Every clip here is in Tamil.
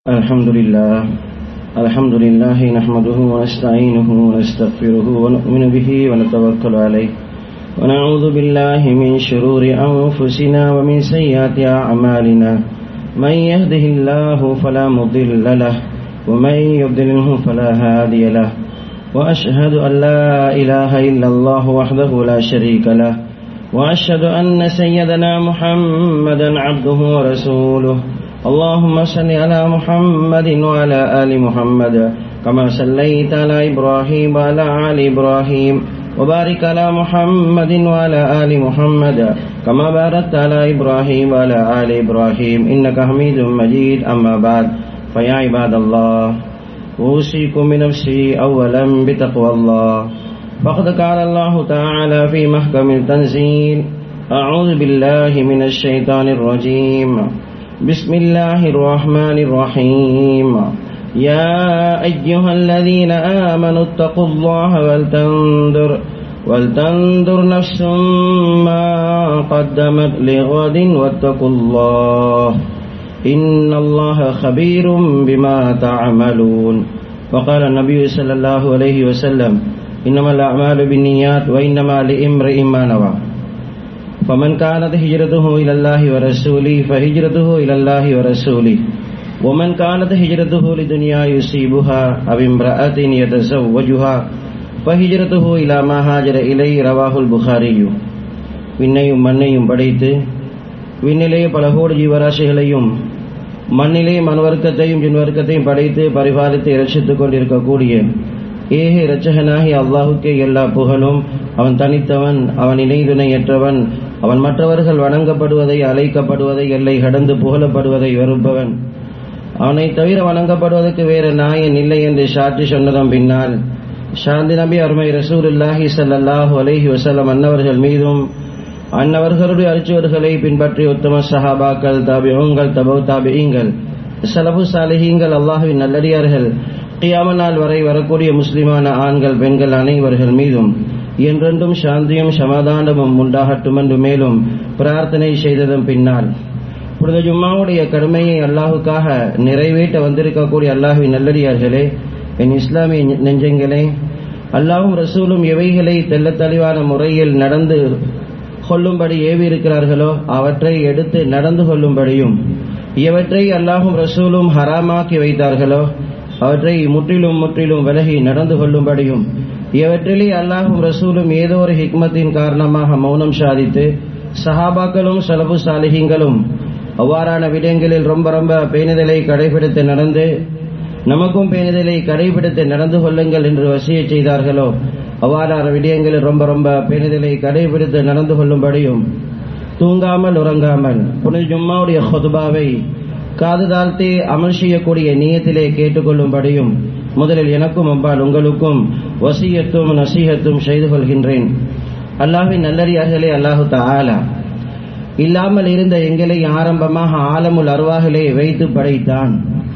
الحمد لله الحمد لله نحمده ونستعينه ونستغفره ونؤمن به ونتوكل عليه ونعوذ بالله من شرور أنفسنا ومن سيئات أعمالنا من يهده الله فلا مضل له ومن يضلله فلا هادي له وأشهد أن لا إله إلا الله وحده لا شريك له وأشهد أن سيدنا محمدا عبده ورسوله اللهم صل على محمد وعلى آل محمد كما صليت على إبراهيم وعلى آل إبراهيم وبارك على محمد وعلى آل محمد كما باركت على إبراهيم وعلى آل إبراهيم إنك حميد مجيد أما بعد فيا عباد الله أوصيكم بنفسي أولا بتقوى الله فقد قال الله تعالى في محكم التنزيل أعوذ بالله من الشيطان الرجيم بسم الله الرحمن الرحيم يا أيها الذين آمنوا اتقوا الله ولتنظر ولتنظر نفس ما قدمت لغد واتقوا الله إن الله خبير بما تعملون وقال النبي صلى الله عليه وسلم إنما الأعمال بالنيات وإنما لامرئ ما نوى فمن كانت هجرته إلى الله ورسوله فهجرته إلى الله ورسوله ومن كانت هجرته لدنيا يصيبها أو امرأة يتزوجها فهجرته إلى ما هاجر إليه رواه البخاري விண்ணையும் மண்ணையும் படைத்து விண்ணிலே பல கோடி ஜீவராசிகளையும் மண்ணிலே மனவர்க்கத்தையும் ஜின்வர்க்கத்தையும் படைத்து பரிபாலித்து இரட்சித்துக் கொண்டிருக்கக்கூடிய ஏக இரட்சகனாகி அல்லாஹுக்கே எல்லா புகழும் அவன் தனித்தவன் அவன் இணைதுணையற்றவன் அவன் மற்றவர்கள் வணங்கப்படுவதை அழைக்கப்படுவதை எல்லை கடந்து புகழப்படுவதை வெறுப்பவன் அவனை தவிர வணங்கப்படுவதற்கு வேறு நாயன் இல்லை என்று சாட்சி சொன்னதன் பின்னால் சாந்தி நபி அருமை ரசூலுல்லாஹி சல்லாஹூ அலஹி வசல்லம் அன்னவர்கள் மீதும் அன்னவர்களுடைய அரிச்சுவர்களை பின்பற்றி உத்தம சஹாபாக்கள் தாபியங்கள் தபோ தாபியங்கள் சலபு சாலிஹீங்கள் அல்லாஹுவின் நல்லடியார்கள் கியாம நாள் வரை வரக்கூடிய முஸ்லிமான ஆண்கள் பெண்கள் அனைவர்கள் மீதும் என்றென்றும் சாந்தியும் சமாதானமும் உண்டாகட்டும் என்று மேலும் பிரார்த்தனை செய்ததன் பின்னால் புனித ஜும்மாவுடைய கடுமையை அல்லாஹுக்காக நிறைவேற்ற வந்திருக்கக்கூடிய அல்லாஹுவின் நல்லடியார்களே என் இஸ்லாமிய நெஞ்சங்களே அல்லாஹும் ரசூலும் எவைகளை தெல்ல தெளிவான முறையில் நடந்து கொள்ளும்படி ஏவி இருக்கிறார்களோ அவற்றை எடுத்து நடந்து கொள்ளும்படியும் எவற்றை அல்லாஹும் ரசூலும் ஹராமாக்கி வைத்தார்களோ அவற்றை முற்றிலும் முற்றிலும் விலகி நடந்து கொள்ளும்படியும் இவற்றிலே அல்லாஹும் ரசூலும் ஏதோ ஒரு ஹிக்மத்தின் காரணமாக மௌனம் சாதித்து சஹாபாக்களும் சலபு சாலிஹிங்களும் அவ்வாறான விடயங்களில் ரொம்ப ரொம்ப பேணுதலை கடைபிடித்து நடந்து நமக்கும் பேணுதலை கடைபிடித்து நடந்து கொள்ளுங்கள் என்று வசிய செய்தார்களோ அவ்வாறான விடயங்களில் ரொம்ப ரொம்ப பேணுதலை கடைபிடித்து நடந்து கொள்ளும்படியும் தூங்காமல் உறங்காமல் புனித ஜும்மாவுடைய ஹொதுபாவை காது தாழ்த்தி அமல் செய்யக்கூடிய நீயத்திலே கேட்டுக்கொள்ளும்படியும் முதலில் எனக்கும் அம்பால் உங்களுக்கும் வசியத்தும் நசீகத்தும் செய்து கொள்கின்றேன் அல்லாஹின் நல்லறியார்களே அல்லாஹு தாலா இல்லாமல் இருந்த எங்களை ஆரம்பமாக ஆலமுல் அருவாகலே வைத்து படைத்தான்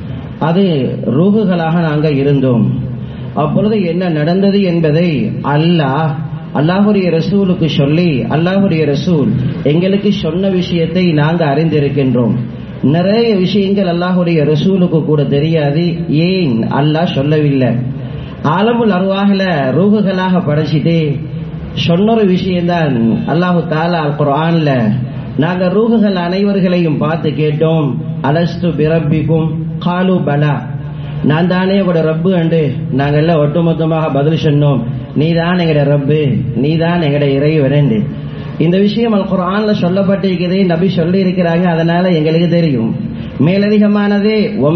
அது ரூகுகளாக நாங்கள் இருந்தோம் அப்பொழுது என்ன நடந்தது என்பதை அல்லாஹ் அல்லாஹுடைய ரசூலுக்கு சொல்லி அல்லாஹுடைய ரசூல் எங்களுக்கு சொன்ன விஷயத்தை நாங்கள் அறிந்திருக்கின்றோம் நிறைய விஷயங்கள் அல்லாஹுடைய ரசூலுக்கு கூட தெரியாது ஏன் அல்லாஹ் சொல்லவில்லை ஆலமுல் அருவாகல ரூகுகளாக படைச்சிட்டு சொன்னொரு விஷயம்தான் அல்லாஹு தாலா அல் குரான்ல நாங்க ரூகுகள் அனைவர்களையும் பார்த்து கேட்டோம் அலஸ்து பிரப்பிக்கும் காலு பலா நான் தானே உங்களோட ரப்பு அண்டு நாங்கெல்லாம் ஒட்டுமொத்தமாக பதில் சொன்னோம் நீ தான் எங்கட ரப்பு நீ தான் எங்கட இறைவனண்டு இந்த விஷயம் அல் குரான்ல சொல்லப்பட்டிருக்கிறது நபி சொல்லி இருக்கிறாங்க அதனால எங்களுக்கு தெரியும் மேலதிகமானதே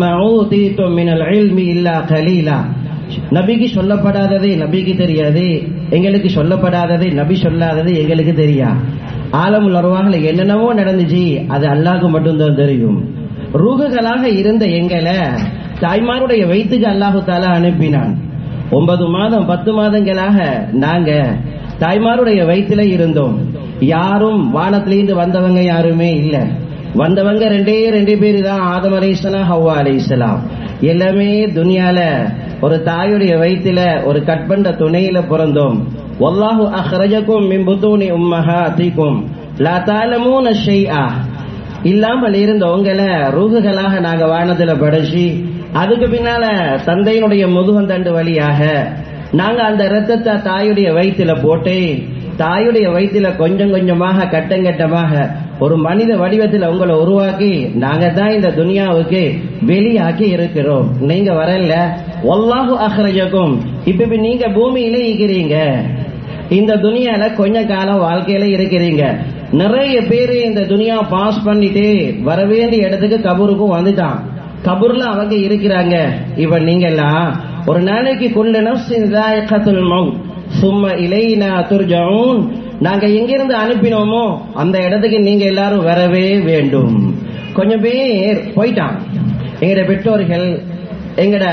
இல்லா கலீலா நபிக்கு சொல்லப்படாததே நபிக்கு தெரியாது எங்களுக்கு சொல்லப்படாததே நபி சொல்லாதது எங்களுக்கு தெரியா ஆலமுல் அருவாகல என்னென்னவோ நடந்துச்சு அது அல்லாஹ்க்கு மட்டும்தான் தெரியும் ரூகுகளாக இருந்த எங்களை தாய்மாருடைய வயிற்றுக்கு அல்லாஹு தாலா அனுப்பினான் ஒன்பது மாதம் பத்து மாதங்களாக நாங்க தாய்மாருடைய வயிற்றுல இருந்தோம் யாரும் வானத்திலிருந்து வந்தவங்க யாருமே இல்ல வந்தவங்க ரெண்டே ரெண்டு பேரு தான் ஆதம் அலைசலாம் ஹவ்வா அலைசலாம் எல்லாமே துனியால ஒரு தாயுடைய வயிற்றுல ஒரு கட்பண்ட துணையில பிறந்தோம் வல்லாஹு அஹ்ரஜக்கும் மின் புத்தூனி உம்மஹாத்திக்கும் லா தாலமூன ஷைஆ இல்லாமல் இருந்த உங்களை ரூகுகளாக நாங்க வானத்துல படைச்சு அதுக்கு பின்னால தந்தையினுடைய முதுகந்தண்டு வழியாக நாங்க அந்த ரத்தத்தை தாயுடைய வயிற்றுல போட்டு தாயுடைய வயிற்றுல கொஞ்சம் கொஞ்சமாக கட்டங்கட்டமாக ஒரு மனித வடிவத்தில் உங்களை உருவாக்கி நாங்க தான் இந்த துனியாவுக்கு வெளியாக்கி இருக்கிறோம் நீங்க வரல ஒல்லாஹு அஹ்ரஜக்கும் இப்ப நீங்க பூமியில இருக்கிறீங்க இந்த துனியால கொஞ்ச காலம் வாழ்க்கையில இருக்கிறீங்க நிறைய பேரு இந்த துனியா பாஸ் பண்ணிட்டு வர வேண்டிய இடத்துக்கு கபூருக்கும் வந்துட்டான் கபூர்ல அவங்க இருக்கிறாங்க இப்ப நீங்க எல்லாம் ஒரு நாளைக்கு கொள்ள நஃப்ஸின் ذائقة الموت ثم இலைனா துர்ஜஊன் நாங்க எங்கிருந்து அனுப்பினோமோ அந்த இடத்துக்கு நீங்க எல்லாரும் வரவே வேண்டும் கொஞ்சம் பேர் போயிட்டான் எங்கட பெற்றோர்கள் எங்கட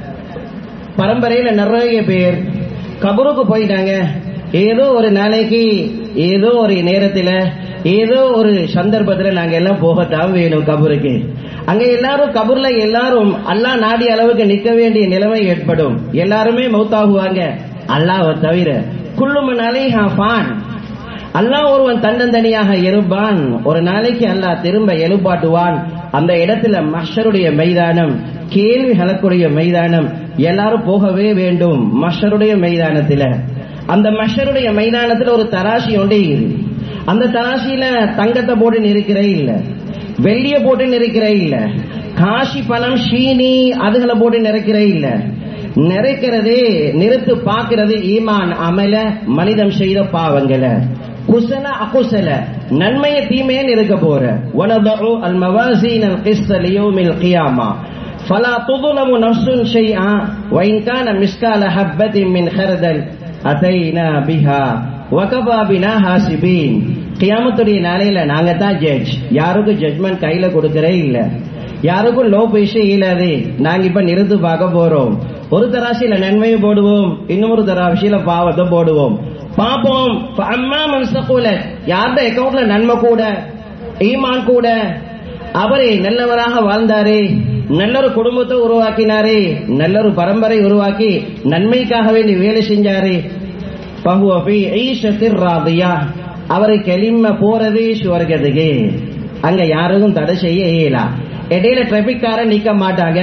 பரம்பரையில நிறைய பேர் கபருக்கு போயிட்டாங்க ஏதோ ஒரு நாளைக்கு ஏதோ ஒரு நேரத்துல ஏதோ ஒரு சந்தர்ப்பத்துல நாங்க எல்லாம் போகத்தான் வேணும் கபருக்கு அங்க எல்லாரும் கபூர்ல எல்லாரும் அல்லாஹ் நாடி அளவுக்கு நிக்க வேண்டிய நிலைமை ஏற்படும் எல்லாருமே மௌத்தாகுவாங்க அல்லாஹ்வை தவிர குள்ளுமன் அலைஹா ஃபான் அல்லாஹ் ஒருவன் தன்னந்தனியாக இருப்பான் ஒரு நாளைக்கு அல்லாஹ் திரும்ப எழுப்பாட்டுவான் அந்த இடத்துல மஷருடைய மைதானம் கேள்வி கலக்கூடிய மைதானம் எல்லாரும் போகவே வேண்டும் மஷருடைய மைதானத்துல அந்த மஷருடைய மைதானத்துல ஒரு தராசி ஒன்றே இருக்கு அந்த தராசியில தங்கத்தை போட்டு நிற்கிறே இல்ல வெள்ளிய போட்டு நிற்கிறே இல்ல காசி பணம் ஷீனி அதுகளை போட்டு நிறைக்கிறே இல்ல நிறைக்கிறது நிறுத்து பார்க்கிறது ஈமான் அமல மனிதம் செய்த பாவங்களை குசல அகுசல நன்மைய தீமையன்னு இருக்க போற வனதஉ அல் மவாசீன் அல் கிஸ்த லியௌமில் கியாமா فلا تظلم نفس شيئا وإن كان مسكال حبة من خردل أتينا بها وكفى بنا حاسبين கியாமத்துடைய நாளையில நாங்க தான் ஜட்ஜ் யாருக்கும் ஜட்மெண்ட் கையில கொடுக்கறே இல்ல யாருக்கும் லோ பேச இயலாது நாங்க இப்ப நிறுத்து பார்க்க போறோம் ஒரு தராசியில நன்மையை போடுவோம் இன்னொரு தராசியில பாவத்தை போடுவோம் பாப்போம் அம்மா மன்சகூல யார்ட அக்கௌண்ட்ல நன்மை கூட ஈமான் கூட அவரே நல்லவராக வாழ்ந்தாரே நல்ல ஒரு குடும்பத்தை உருவாக்கினாரே நல்ல ஒரு பரம்பரை உருவாக்கி நன்மைக்காக வேண்டி வேலை செஞ்சாரே பகுவபி ஈஷத்திர் ராதியா அவரை கெளிம போறது சுவர்க்கத்துக்கு அங்க யாருக்கும் தடை செய்ய இயலா இடையில டிராபிக் கார நிக்க மாட்டாங்க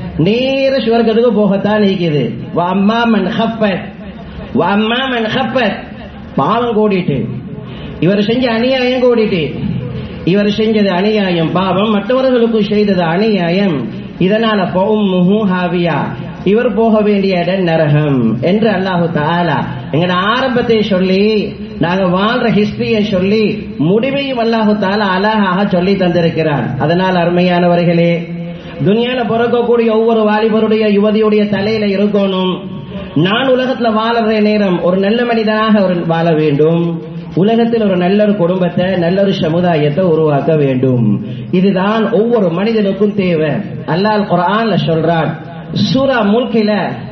நேர சுவர்க்கத்துக்கு போகத்தான் நிக்குது அம்மா மன் ஹப்பத் அம்மா மன் ஹப்பத் பாவம் கூடிட்டு இவர் செஞ்ச அநியாயம் கூடிட்டு இவர் செஞ்சது அநியாயம் பாவம் மற்றவர்களுக்கு செய்தது அநியாயம் இதனால பௌமுஹு ஹாவியா இவர் போக வேண்டிய இடம் நரகம் என்று அல்லாஹு தாலா எங்கட ஆரம்பத்தை சொல்லி நாங்க வாழ்ற ஹிஸ்டரியை சொல்லி முடிவையும் அல்லாஹு தாலா அழகாக சொல்லி தந்திருக்கிறார் அதனால் அருமையானவர்களே துனியால பிறக்கக்கூடிய ஒவ்வொரு வாலிபருடைய யுவதியுடைய தலையில இருக்கணும் நான் உலகத்துல வாழற நேரம் ஒரு நல்ல மனிதனாக ஒரு வாழ வேண்டும் உலகத்தில் ஒரு நல்ல ஒரு குடும்பத்தை நல்ல ஒரு சமுதாயத்தை உருவாக்க வேண்டும் இதுதான் ஒவ்வொரு மனிதனுக்கும் தேவை அல்லாஹ் குரான்ல சொல்றான் சூரா முல்கில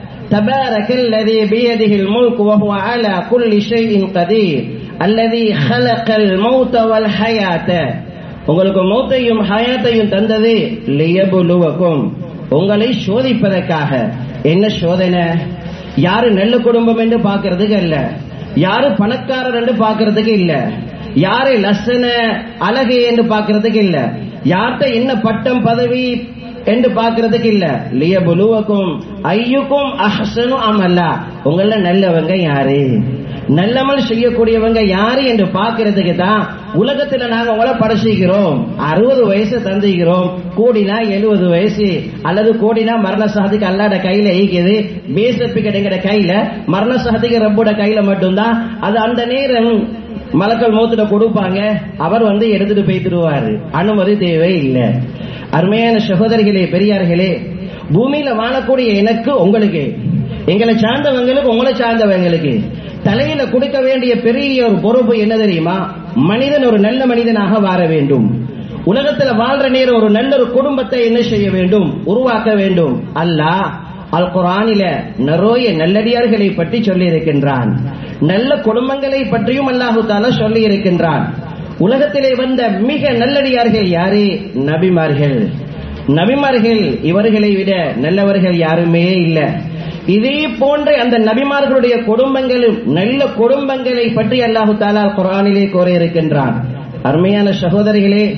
تبارك الذي بيده الملك وهو على كل شيء قدير الذي خلق الموت والحياة உங்களுக்கு மௌத்தையும் ஹயாத்தையும் தந்தது லியபுலுவக்கும் உங்களை சோதிப்பதற்காக என்ன சோதனை யாரு நல்ல குடும்பம் என்று பாக்குறதுக்கு அல்ல யாரு பணக்காரர் என்று பாக்குறதுக்கு இல்ல யாரு லசன அழகு என்று பாக்குறதுக்கு இல்ல யார்கிட்ட என்ன பட்டம் பதவி என்று பாக்குறதுக்கு இல்ல லியபுலுவக்கும் ஐயுக்கும் அஹ்சனு அமல்லா உங்கள நல்லவங்க யாரு நல்லமல் செய்யக்கூடியவங்க யாரு என்று பாக்குறதுக்கு தான் உலகத்துல நாங்க உங்களை படைச்சிக்கிறோம் அறுபது வயசு தந்துக்கிறோம் கூடினா எழுபது வயசு அல்லது கூடினா மரண சகதிக்கு அல்லாட கையில ஈக்குது பேசப்பிக்கட் எங்கட கையில மரண சகதிக்கு ரப்போட கையில மட்டும்தான் அது அந்த நேரம் மலக்கள் மூத்துல கொடுப்பாங்க அவர் வந்து எடுத்துட்டு போய்த்துருவாரு அனுமதி தேவை இல்லை அருமையான சகோதரிகளே பெரியார்களே பூமியில வாழக்கூடிய எனக்கு உங்களுக்கு எங்களை சார்ந்தவங்களுக்கு உங்களை சார்ந்தவங்களுக்கு தலையில கொடுக்க வேண்டிய பெரிய ஒரு பொறுப்பு என்ன தெரியுமா மனிதன் ஒரு நல்ல மனிதனாக வாழ வேண்டும் உலகத்துல வாழ்ற நேரம் ஒரு நல்ல ஒரு குடும்பத்தை என்ன செய்ய வேண்டும் உருவாக்க வேண்டும் அல்லாஹ் அல் குரானில நிறைய நல்லடியார்களை பற்றி சொல்லி இருக்கின்றான் நல்ல குடும்பங்களை பற்றியும் அல்லாஹு தாலா சொல்லி இருக்கின்றான் உலகத்திலே வந்த மிக நல்லடியார்கள் யாரு நபிமார்கள் நபிமார்கள் இவர்களை விட நல்லவர்கள் யாருமே இல்லை இதே போன்ற அந்த நபிமார்களுடைய குடும்பங்களும் நல்ல குடும்பங்களை பற்றி அல்லாஹு தாலா குரானிலே கோர இருக்கின்றான் அருமையான சகோதரிகளே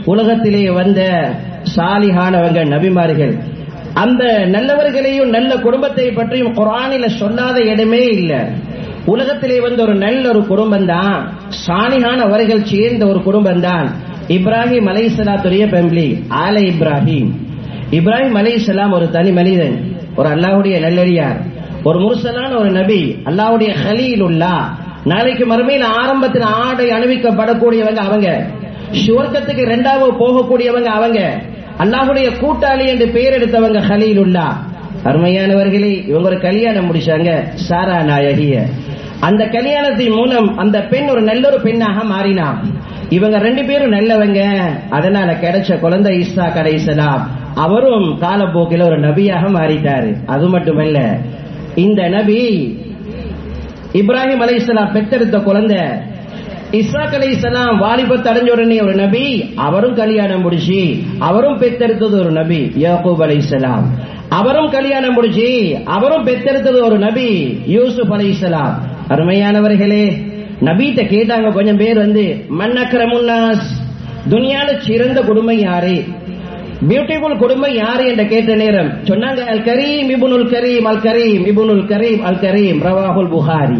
உலகத்திலே வந்த சாலிகானவங்க நபிமார்கள் அந்த நல்லவர்களையும் நல்ல குடும்பத்தை பற்றியும் குரானில சொல்லாத இடமே இல்லை உலகத்திலே வந்த ஒரு நல்ல ஒரு குடும்பம் தான் சாலிகானவர்கள் சேர்ந்த ஒரு குடும்பம் தான் இப்ராஹிம் அலைசலாத்துடைய ஃபேமிலி ஆல இப்ராஹிம் இப்ராஹிம் அலைசலாம் ஒரு தனி மனிதன் ஒரு அல்லாஹுடைய நல்லடியார் ஒரு முருசலான ஒரு நபி அல்லாஹுடைய ஹலீலுல்லா நாளைக்கு மறுமையில் ஆரம்பத்தில் ஆடை அணிவிக்கப்படக்கூடியவங்க அவங்க சுவர்க்கத்துக்கு இரண்டாவது போகக்கூடியவங்க அவங்க அல்லாஹுடைய கூட்டாளி என்று பெயர் எடுத்தவங்க ஹலீலுல்லா அருமையானவர்களே இவங்க ஒரு கல்யாணம் முடிச்சாங்க சாரா நாயகிய அந்த கல்யாணத்தின் மூலம் அந்த பெண் ஒரு நல்ல ஒரு பெண்ணாக மாறினா இவங்க ரெண்டு பேரும் நல்லவங்க அதனால கிடைச்ச குழந்தை ஈசா கடைசலாம் அவரும் காலப்போக்கில் ஒரு நபியாக மாறிட்டாரு அது மட்டுமல்ல இந்த நபி இப்ராஹிம் அலைசலாம் பெற்றெடுத்த குழந்தை இஸ்ராக் அலைசலாம் வாலிபத்து அடைஞ்ச உடனே ஒரு நபி அவரும் கல்யாணம் முடிச்சு அவரும் பெற்றெடுத்தது ஒரு நபி யாக்கூப் அலைசலாம் அவரும் கல்யாணம் முடிச்சு அவரும் பெற்றெடுத்தது ஒரு நபி யூசுப் அலைசலாம் அருமையானவர்களே நபீட்ட கேட்டாங்க கொஞ்சம் பேர் வந்து மன்னக்கரமுன்னாஸ் துனியால சிறந்த குடும்பம் யாரு பியூட்டிஃபுல் குடும்பம் யாரு என்று கேட்ட நேரம் சொன்னாங்க அல் கரீம் இபுனுல் கரீம் அல் கரீம் இபுனுல் கரீம் அல் கரீம் ரவாஹுல் புகாரி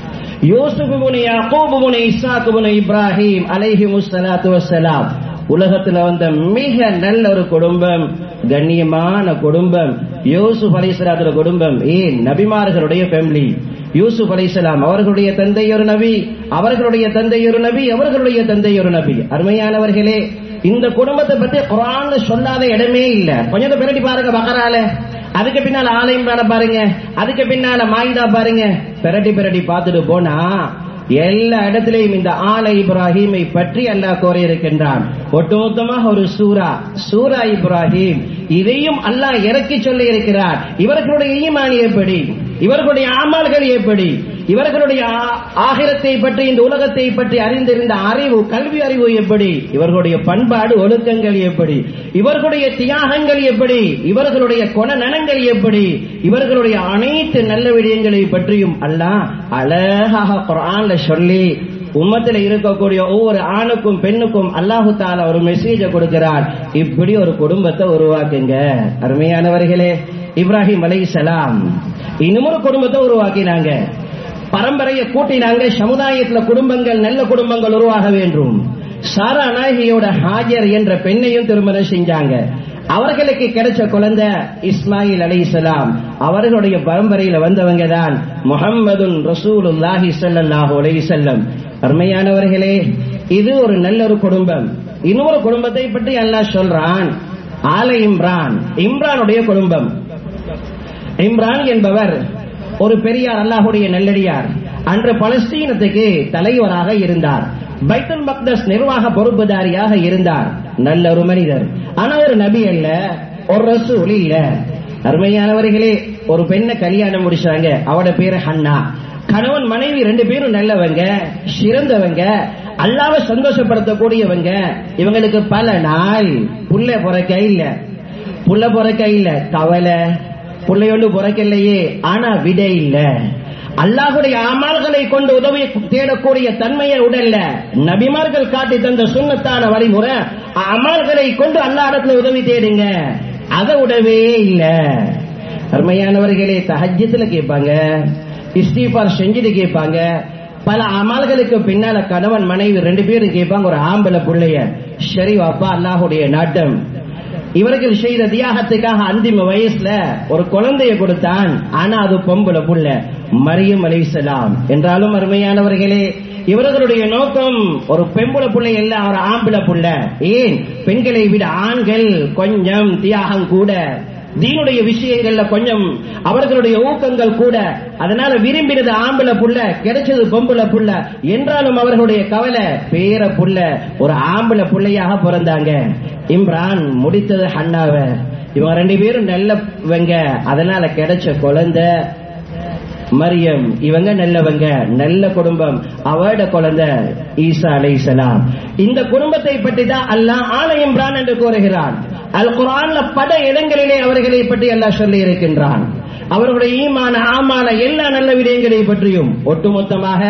யூசுப் இபுனு யாக்கூப் இபுனு இஸ்ஸாக் இபுனு இப்ராஹிம் அலைஹிமுஸ் ஸலாத்து வஸ்ஸலாம் உலகத்துல வந்த மிக நல்ல ஒரு குடும்பம் கண்ணியமான குடும்பம் யூசுப் அலைஹிஸ்ஸலாத்துடைய குடும்பம் ஏன் நபிமார்களுடைய ஃபேமிலி யூசுப் அலைஹிஸ்ஸலாம் அவர்களுடைய தந்தை ஒரு நபி அவர்களுடைய தந்தை ஒரு நபி அவர்களுடைய தந்தை ஒரு நபி அருமையானவர்களே இந்த குடும்பத்தை பத்தி குரான்ல சொல்லாத இடமே இல்ல கொஞ்சம் பிரட்டி பாருங்க பகரால அதுக்கு பின்னால ஆலயம் பாட பாருங்க அதுக்கு பின்னால மாய்தா பாருங்க பிரட்டி பிரட்டி பார்த்துட்டு போனா எல்லா இடத்திலையும் இந்த ஆல இப்ராஹிமை பற்றி அல்லாஹ் கோரி இருக்கின்றான் ஒட்டுமொத்தமாக ஒரு சூரா சூரா இப்ராஹிம் இதையும் அல்லாஹ் இறக்கி சொல்லி இருக்கிறார் இவர்களுடைய ஈமான் எப்படி இவர்களுடைய ஆமால்கள் எப்படி இவர்களுடைய ஆகிரத்தை பற்றி இந்த உலகத்தை பற்றி அறிந்திருந்த அறிவு கல்வி அறிவு எப்படி இவர்களுடைய பண்பாடு ஒழுக்கங்கள் எப்படி இவர்களுடைய தியாகங்கள் எப்படி இவர்களுடைய குணநலங்கள் எப்படி இவர்களுடைய அனைத்து நல்ல விடயங்களை பற்றியும் அல்லாஹ் அழகாக குரான்ல சொல்லி உம்மத்தில் இருக்கக்கூடிய ஒவ்வொரு ஆணுக்கும் பெண்ணுக்கும் அல்லாஹு தாலா ஒரு மெசேஜ கொடுக்கிறார் இப்படி ஒரு குடும்பத்தை உருவாக்குங்க அருமையானவர்களே இப்ராஹிம் அலை சலாம் இன்னும் ஒரு குடும்பத்தை உருவாக்கினாங்க பரம்பரையை கூட்டினாங்க சமுதாயத்துல குடும்பங்கள் நல்ல குடும்பங்கள் உருவாக வேண்டும் சாரா நாயகியோட ஹாஜர் என்ற பெண்ணையும் திருமணம் செஞ்சாங்க அவர்களுக்கு கிடைச்ச குழந்தை இஸ்மாயில் அலை சலாம் அவர்களுடைய பரம்பரையில வந்தவங்க தான் முகம்மதுன் ரசூலுல்லாஹி ஸல்லல்லாஹு அலைஹி செல்லம் அருமையானவர்களே இது ஒரு நல்ல ஒரு குடும்பம் இன்னொரு குடும்பத்தை பற்றி அல்லாஹ் சொல்றான் ஆல இம்ரான் இம்ரானுடைய குடும்பம் இம்ரான் என்பவர் ஒரு பெரியார் அல்லாஹுடைய நல்லடியார் அன்று பலஸ்தீனத்துக்கு தலைவராக இருந்தார் பைத்துல் மக்தஸ் நிர்வாக பொறுப்புதாரியாக இருந்தார் நல்ல ஒரு மனிதர் ஆனா ஒரு நபி அல்ல ஒரு ரசூல் இல்ல அருமையானவர்களே ஒரு பெண்ணை கல்யாணம் முடிச்சாங்க அவட பேரு ஹன்னா கணவன் மனைவி ரெண்டு பேரும் நல்லவங்க சிறந்தவங்க அல்லாவ சந்தோஷப்படுத்தக்கூடியவங்க இவங்களுக்கு பல நாள் புள்ள பிறக்க இல்ல புள்ள பிறக்க இல்ல கவலை புள்ளையொண்டு பிறக்கலையே ஆனா விடை இல்ல அல்லாஹுடைய அமல்களை கொண்டு உதவி தேடக்கூடிய தன்மையை உடல்ல நபிமார்கள் காட்டி தந்த சுண்ணத்தான வழிமுறை அமல்களை கொண்டு அல்லா இடத்துல உதவி தேடுங்க அதை உடவே இல்ல அருமையானவர்களே தஹஜத்துல கேட்பாங்க இஸ்தீஃபார் செஞ்சுட்டு கேட்பாங்க பல அமல்களுக்கு பின்னால கணவன் மனைவி ரெண்டு பேரும் கேட்பாங்க ஒரு ஆம்பளை பிள்ளைய சரி வாப்பா அல்லாஹுடைய நாட்டம் இவர்கள் செய்த தியாகத்துக்காக அந்திம வயசுல ஒரு குழந்தைய கொடுத்தான் ஆனா அது பொம்பளை புள்ள மரியம் அலிசலாம் என்றாலும் அருமையானவர்களே இவர்களுடைய நோக்கம் ஒரு பெம்புல புள்ளை இல்ல ஒரு ஆம்பளை புள்ள ஏன் பெண்களை விட ஆண்கள் கொஞ்சம் தியாகம் கூட தீனுடைய விஷயங்கள்ல கொஞ்சம் அவர்களுடைய ஊக்கங்கள் கூட அதனால விரும்பினது ஆம்பளை புள்ள கிடைச்சது பொம்புல புள்ள என்றாலும் அவர்களுடைய கவலை பேர புள்ள ஒரு ஆம்பளை புள்ளையாக பிறந்தாங்க இம்ரான் முடித்தது ஹன்னாவ இவங்க ரெண்டு பேரும் நல்லவங்க அதனால கிடைச்ச குழந்தை மரியம் இவங்க நல்லவங்க நல்ல குடும்பம் அவட குழந்தை ஈசா அலைசலாம் இந்த குடும்பத்தை பற்றி தான் அல்லாஹ் ஆல இம்ரான் என்று கூறுகிறான் அல் குரான்ல பல இடங்களிலே அவர்களை பற்றி அல்லாஹ் சொல்லி இருக்கின்றான் அவர்களுடைய ஈமான ஆமான எல்லா நல்ல விடயங்களை பற்றியும் ஒட்டுமொத்தமாக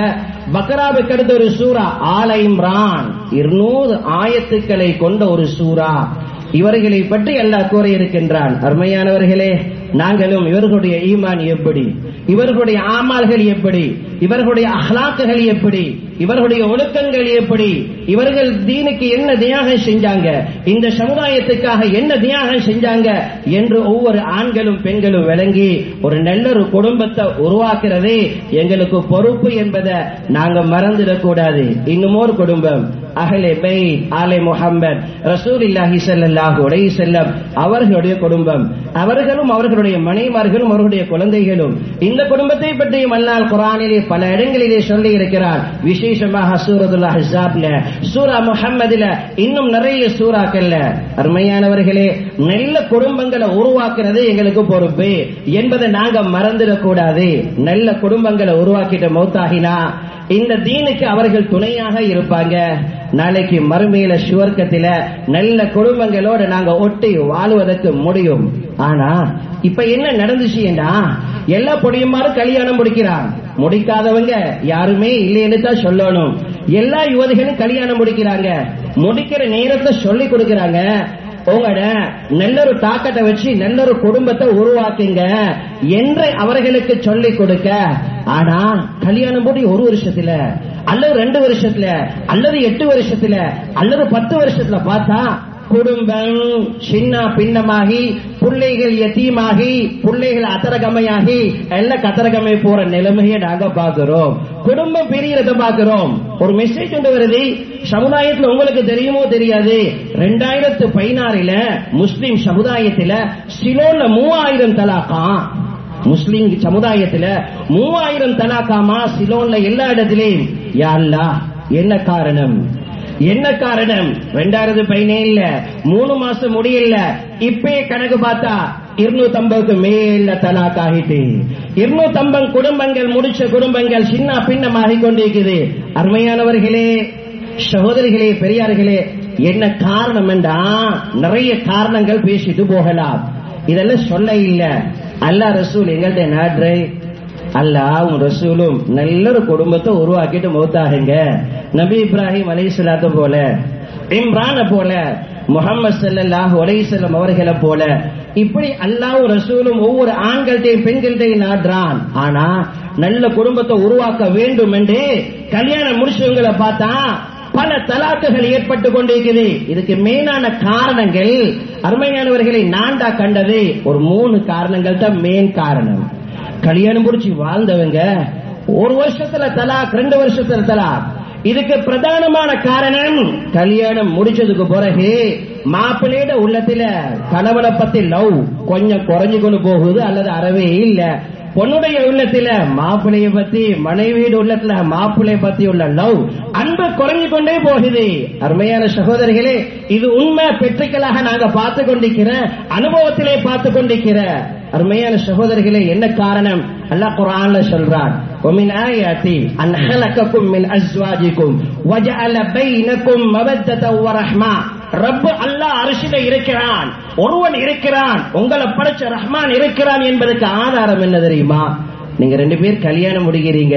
பக்ராவுக்கு அடுத்த ஒரு சூரா ஆல இம்ரான் இருநூறு ஆயத்துக்களை கொண்ட ஒரு சூரா இவர்களை பற்றி அல்லாஹ் கூற இருக்கின்றான் அருமையானவர்களே நாங்களும் இவர்களுடைய ஈமான் எப்படி இவர்களுடைய ஆமால்கள் எப்படி இவர்களுடைய அஹ்லாக்குகள் எப்படி இவர்களுடைய ஒழுக்கங்கள் எப்படி இவர்கள் தீனுக்கு என்ன தியாகம் செஞ்சாங்க இந்த சமுதாயத்துக்காக என்ன தியாகம் செஞ்சாங்க என்று ஒவ்வொரு ஆண்களும் பெண்களும் விளங்கி ஒரு நல்ல ஒரு குடும்பத்தை உருவாக்குறதே எங்களுக்கு பொறுப்பு என்பதை நாங்க மறந்துடக்கூடாது இன்னும் ஒரு குடும்பம் அகலே பை ஆலே முஹம்மத் ரசூல் இல்லாஹி ஸல்லல்லாஹு அலைஹி செல்லம் அவர்களுடைய குடும்பம் அவர்களும் அவர்களுடைய மனைமார்களும் அவர்களுடைய குழந்தைகளும் இந்த குடும்பத்தை பற்றியும் அல்லாஹ் குர்ஆனிலே பல இடங்களிலே சொல்லி இருக்கிறார் விசேஷமாக சூரத்துல் அஹ்ஸாப்ல சூரா முஹம்மதுல இன்னும் நிறைய சூறாக்கள்ல அருமையானவர்களே நல்ல குடும்பங்களை உருவாக்குறது எங்களுக்கு பொறுப்பு என்பதை நாங்க மறந்துடக் கூடாது நல்ல குடும்பங்களை உருவாக்கிட்ட மௌத்தாகினா இந்த தீனுக்கு அவர்கள் துணையாக இருப்பாங்க நாளைக்கு மறுமையில சுவர்க்கத்தில நல்ல குடும்பங்களோட நாங்க ஒட்டி வாழ்வதற்கு முடியும் ஆனா இப்ப என்ன நடந்துச்சுன்னா எல்லா பொடியுமாரும் கல்யாணம் முடிக்கிறான் முடிக்காதவங்க யாருமே இல்லைன்னு தான் சொல்லணும் எல்லா யுவதிகளும் கல்யாணம் முடிக்கிறாங்க முடிக்கிற நேரத்தை சொல்லி கொடுக்கறாங்க உங்களோட நல்ல ஒரு தாக்கத்தை வச்சு நல்ல ஒரு குடும்பத்தை உருவாக்குங்க என்று அவர்களுக்கு சொல்லிக் கொடுக்க ஆனா கல்யாணம் போட்டு ஒரு வருஷத்துல அல்லது ரெண்டு வருஷத்துல அல்லது எட்டு வருஷத்துல அல்லது பத்து வருஷத்துல பார்த்தா குடும்பம் சின்ன பின்னமாகி பிள்ளைகள் எத்தீமாகி பிள்ளைகள் அத்தரகமையாகி எல்லாம் கத்தரகமை போற நிலைமையை நாங்க பாக்குறோம் குடும்பம் பிரியறத பாக்குறோம் ஒரு மெசேஜ் ஒன்று வருது சமுதாயத்துல உங்களுக்கு தெரியுமோ தெரியாது ரெண்டாயிரத்து பதினாறுல முஸ்லிம் சமுதாயத்துல சிலோன்ல மூவாயிரம் தலாக்கா முஸ்லிம் சமுதாயத்துல மூவாயிரம் தலாக்காமா சிலோன்ல எல்லா இடத்திலையும் யா அல்லாஹ் என்ன காரணம் என்ன காரணம் ரெண்டாயிரத்து பதினேழுல மூணு மாசம் முடியல இப்பயே கணக்கு பார்த்தா இருநூத்தி ஐம்பதுக்கு மேல தலாக் ஆகிட்டு இருநூத்தி ஐம்பது குடும்பங்கள் முடிச்ச குடும்பங்கள் சின்ன பின்னமாகி கொண்டிருக்குது அருமையானவர்களே சகோதரிகளே பெரியார்களே என்ன காரணம் என்றா நிறைய காரணங்கள் பேசிட்டு போகலாம் இதெல்லாம் சொல்ல இல்ல அல்லாஹ் ரசூல் எங்கள்கிட்ட நாடுறே அல்லாஹ் உன் ரசூலும் நல்ல ஒரு குடும்பத்தை உருவாக்கிட்டு மௌத்தாகுங்க நபி இப்ராஹிம் அலைஹிஸ்ஸலாத்தை போல இம்ரான போல முகமது ஸல்லல்லாஹு அலைஹி வஸல்லம் அவர்களை போல இப்படி அல்லாஹ் ரசூலும் ஒவ்வொரு ஆண்கள்டையும் பெண்கள்டையும் நாடுறான் ஆனா நல்ல குடும்பத்தை உருவாக்க வேண்டும் என்று கல்யாணம் முடிச்சவங்களை பார்த்தா பல தலாக்குகள் ஏற்பட்டு கொண்டிருக்குது இதுக்கு மெயினான காரணங்கள் அருமையானவர்களை நான்டா கண்டது ஒரு மூணு காரணங்கள் தான் மெயின் காரணம் கல்யாணம் முடிச்சு வாழ்ந்தவங்க ஒரு வருஷத்துல தலாக் ரெண்டு வருஷத்துல தலாக் இதுக்கு பிரதானமான காரணம் கல்யாணம் முடிச்சதுக்கு பிறகு மாப்பிள்ளையோட உள்ளத்துல கணவனை பத்தி லவ் கொஞ்சம் குறைஞ்சு கொண்டு போகுது அல்லது அறவே இல்ல பொண்ணுடைய உள்ளத்துல மாப்பிள்ளைய பத்தி மனைவியோட உள்ளத்துல மாப்பிள்ளைய பத்தி உள்ள லவ் அன்பு குறைஞ்சு கொண்டே போகுது அருமையான சகோதரிகளே இது உண்மை பெற்றுக்களாக நாங்க பார்த்து கொண்டிருக்கிற அனுபவத்திலே பார்த்து கொண்டிருக்கிற அருமையான சகோதரிகளே என்ன காரணம் அல்லாஹ் குர்ஆன்ல சொல்றான் ومن آياتي أن خلقكم من أزواجكم وجعل بينكم مودة ورحمة ரப்பு அல்லாஹ் அரிசில இருக்கிறான் ஒருவன் இருக்கிறான் உங்களை படைச்ச ரஹ்மான் இருக்கிறான் என்பதற்கு ஆதாரம் என்ன தெரியுமா நீங்க ரெண்டு பேர் கல்யாணம் முடிக்கிறீங்க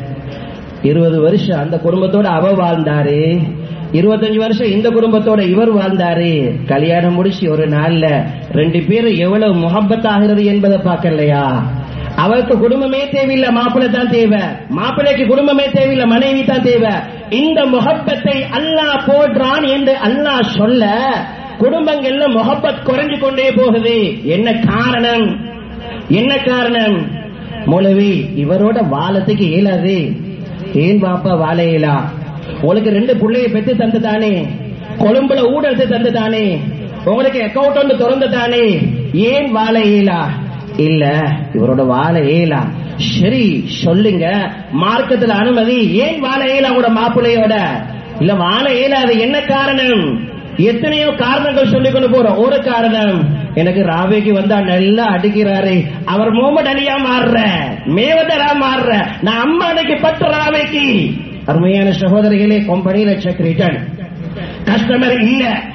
இருபது வருஷம் அந்த குடும்பத்தோட அவ வாழ்ந்தாரு இருபத்தஞ்சு வருஷம் இந்த குடும்பத்தோட இவர் வாழ்ந்தாரு கல்யாணம் முடிச்சு ஒரு நாள்ல ரெண்டு பேரும் எவ்வளவு முகப்பத் ஆகிறது என்பதை பார்க்கலையா அவருக்கு குடும்பமே தேவையில்லை மாப்பிள்ளை தான் தேவை மாப்பிள்ளைக்கு குடும்பமே தேவையில்லை மனைவி தான் தேவை இந்த முகப்பத்தை அல்லாஹ் போடுறான் என்று அல்லாஹ் சொல்ல குடும்பங்கள்ல முகப்பத் குறைஞ்சு கொண்டே போகுது என்ன காரணம் என்ன காரணம் மௌலவி இவரோட வாழத்துக்கு இயலாது ஏன் பாப்பா வாழ இயலா உங்களுக்கு ரெண்டு பிள்ளைய பெத்து தந்து தானே கொழும்புல ஊடகத்தை தந்து தானே உங்களுக்கு அக்கௌண்ட் ஒன்று திறந்து தானே ஏன் வாழ இயலா இல்ல இவரோட வாழ இயலா சரி சொல்லுங்க மார்க்கத்துல அனுமதி ஏன் வாழ இயலா உங்களோட மாப்பிள்ளையோட இல்ல வாழ இயலாது என்ன காரணம் எத்தனையோ காரணங்கள் சொல்லிக் கொண்டு போறோம் ஒரு காரணம் எனக்கு ராவேக்கு வந்தா நல்லா அடிக்கிறாரு அவர் முகமது அலியா மாறுற மேவதரா மாறுற நான் அம்மா அன்னைக்கு பட்டு ராவேக்கு அருமையான சகோதரிகளே கம்பெனியில செக் ரிட்டர்ன் கஸ்டமர் இல்ல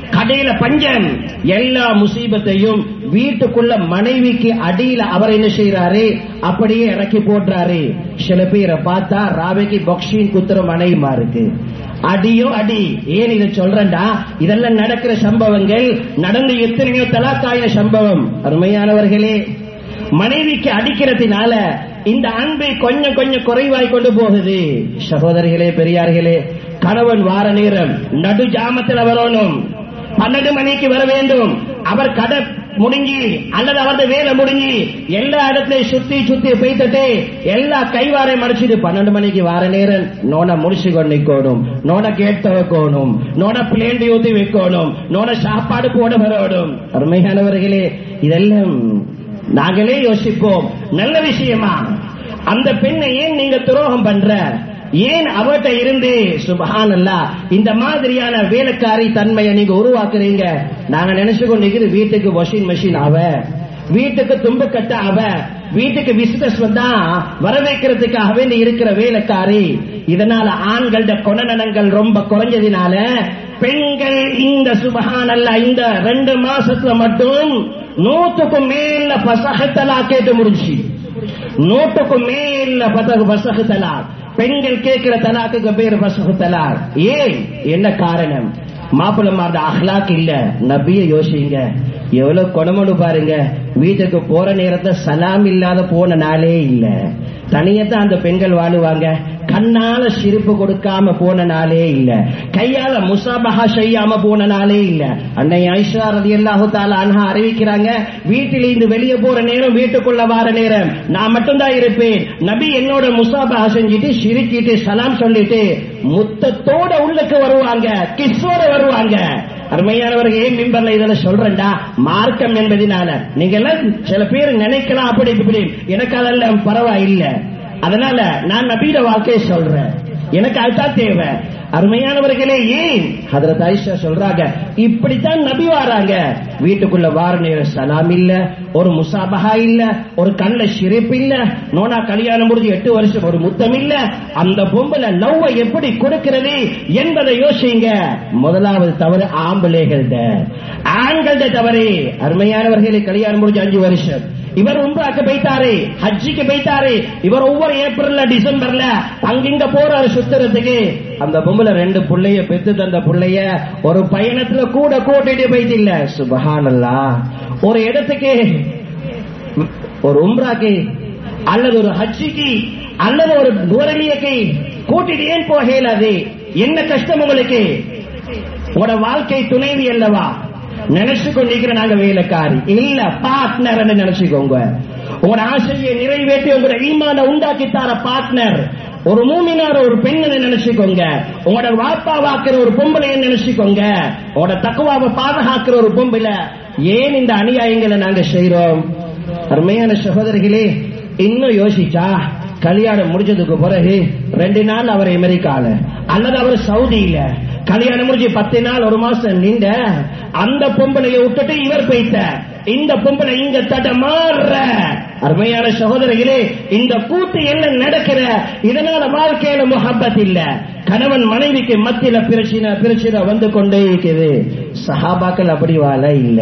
கடையில பஞ்சம் எல்லா முசீபத்தையும் வீட்டுக்குள்ள மனைவிக்கு அடியில அவர் என்ன செய்யறாரு அப்படியே இறக்கி போடுறாரு சில பேரை பார்த்தா ராவைக்கு பொக்ஷின் குத்துற மனைவிமா இருக்கு அடியோ அடி ஏன் இதை சொல்றேன்டா இதெல்லாம் நடக்கிற சம்பவங்கள் நடந்து எத்தனையோ தலாக்காயின சம்பவம் அருமையானவர்களே மனைவிக்கு அடிக்கிறதுனால இந்த அன்பை கொஞ்சம் கொஞ்சம் குறைவாய் கொண்டு போகுது சகோதரிகளே பெரியார்களே கணவன் வார நேரம் நடு ஜாமத்தில் வரணும் பன்னெண்டு மணிக்கு வர வேண்டும் அவர் கடை முடிஞ்சு அல்லது அவரது வேலை முடிஞ்சு எல்லா இடத்துலயும் சுத்தி சுத்தி போய்த்துட்டு எல்லா கைவாரை மடிச்சிட்டு பன்னெண்டு மணிக்கு வார நேரம் நோன முடிச்சு கொண்டு நிக்கணும் நோன கேட்டு வைக்கணும் நோன பிளேண்டி ஊத்தி வைக்கணும் நோன சாப்பாடு போட வரணும் அருமையானவர்களே இதெல்லாம் நாங்களே யோசிப்போம் நல்ல விஷயமா அந்த பெண்ணை ஏன் நீங்க துரோகம் பண்ற ஏன் அவட்ட இருந்து சுபஹானல்லா இந்த மாதிரியான வேலைக்காரி தன்மையை நீங்க உருவாக்குறீங்க நாங்க நினைச்சு கொண்டிருக்கிறது வீட்டுக்கு வாஷிங் மெஷின் அவ வீட்டுக்கு தும்பு கட்ட அவ வீட்டுக்கு விசிட்டர்ஸ் வந்தா வர வைக்கிறதுக்காகவே நீ இருக்கிற வேலைக்காரி இதனால ஆண்களோட குணநலங்கள் ரொம்ப குறைஞ்சதினால பெண்கள் இந்த சுபஹானல்லா இந்த ரெண்டு மாசத்துல மட்டும் நூத்துக்கும் மேல பசகத்தலா கேட்டு முடிச்சு நூற்றுக்கும் மேல பதகு பசகு தலாக் பெண்கள் கேட்கிற தலாக்குக்கு பேர் பசகு தலாக் ஏன் என்ன காரணம் மாப்பிள்ளமார்ட அஹ்லாக் இல்ல நபிய யோசிங்க எவ்வளவு குணமனு பாருங்க வீட்டுக்கு போற நேரத்துல சலாம் இல்லாத போன நாளே இல்ல தனியத்தான் அந்த பெண்கள் வாழுவாங்க கண்ணால சிரிப்பு கொடுக்காம போன நாளே இல்ல கையால முசாபஹா செய்யாம போன நாளே இல்ல அன்னை ஐஷா ரதி அல்லாஹு தாலா அன்ஹா அறிவிக்கிறாங்க வீட்டில் இருந்து வெளியே போற நேரம் வீட்டுக்குள்ள வார நேரம் நான் மட்டும்தான் இருப்பேன் நபி என்னோட முசாபஹா செஞ்சுட்டு சிரிச்சிட்டு சலாம் சொல்லிட்டு முத்தத்தோட உள்ளுக்கு வருவாங்க கிஸ்ஸோட வருவாங்க அருமையானவர்கள் ஏன் மிம்பர்ல இதெல்லாம் சொல்றேன்டா மார்க்கம் என்பதனால நீங்க எல்லாம் சில பேர் நினைக்கலாம் அப்படி இப்படி எனக்கு அதெல்லாம் பரவாயில்லை அதனால நான் நபீட வாழ்க்கையை சொல்றேன் எனக்கு அதுதான் தேவை அருமையானவர்களே ஏன் ஹதரத் ஆயிஷா சொல்றாங்க இப்படித்தான் நபி வாராங்க வீட்டுக்குள்ள வார நேரம் சலாம் இல்ல ஒரு முசாபஹா இல்ல ஒரு கண்ணுல சிரிப்பு இல்ல நோனா கல்யாணம் முடிஞ்சு எட்டு வருஷம் ஒரு முத்தம் இல்ல அந்த பொம்பளை லவ்வ எப்படி கொடுக்கிறது என்பதை யோசிங்க முதலாவது தவறு ஆம்பளைகள்ட ஆண்கள்ட தவறு அருமையானவர்களே கல்யாணம் முடிஞ்சு அஞ்சு வருஷம் இவர் உம்ராக்கு போயிட்டாரு ஹஜ்ஜிக்கு போயிட்டாரு இவர் ஒவ்வொரு ஏப்ரல்ல டிசம்பர்ல அங்கிங்க போறாரு சுத்துறதுக்கு அந்த பொம்பளை ரெண்டு புள்ளைய பெத்து தந்த புள்ளைய ஒரு பயணத்துல கூட கூட்டிட்டு போயிட்டு இல்ல சுபஹானல்லா ஒரு இடத்துக்கு ஒரு உம்ராக்கு அல்லது ஒரு ஹஜ்ஜிக்கு அல்லது ஒரு நுவரலியக்கு கூட்டிட்டு ஏன் போக இயலாது என்ன கஷ்டம் உங்களுக்கு உங்களோட வாழ்க்கை துணைவி அல்லவா நினைச்சு கொண்டிருக்கிற நாங்க வேலைக்காரி இல்ல பார்ட்னர் நினைச்சுக்கோங்க உங்களோட ஆசையை நிறைவேற்றி உங்களோட ஈமான உண்டாக்கி தர பார்ட்னர் ஒரு மூமினார் ஒரு பெண்ணை நினைச்சுக்கோங்க உங்களோட வாப்பா வாக்குற ஒரு பொம்பளை நினைச்சுக்கோங்க உங்களோட தக்குவாவை பாதுகாக்கிற ஒரு பொம்பளை ஏன் இந்த அநியாயங்களை நாங்க செய்யறோம் அருமையான சகோதரிகளே இன்னும் யோசிச்சா கல்யாணம் முடிஞ்சதுக்கு பிறகு ரெண்டு நாள் அவர் அமெரிக்கால அல்லது அவர் சவுதியில கல்யாணம் முடிஞ்சு பத்து நாள் ஒரு மாசம் நின்ற அந்த பொம்பளையை விட்டுட்டு இவர் போயிட்ட இந்த பொம்பளை இங்க தடமாற அருமையான சகோதரிகளே இந்த கூட்டு என்ன நடக்கிற இதனால வாழ்க்கையில முகப்பத் இல்ல கணவன் மனைவிக்கு மத்தியில பிரச்சனை பிரச்சனை வந்து கொண்டே இருக்குது சஹாபாக்கள் அப்படி வாழ இல்ல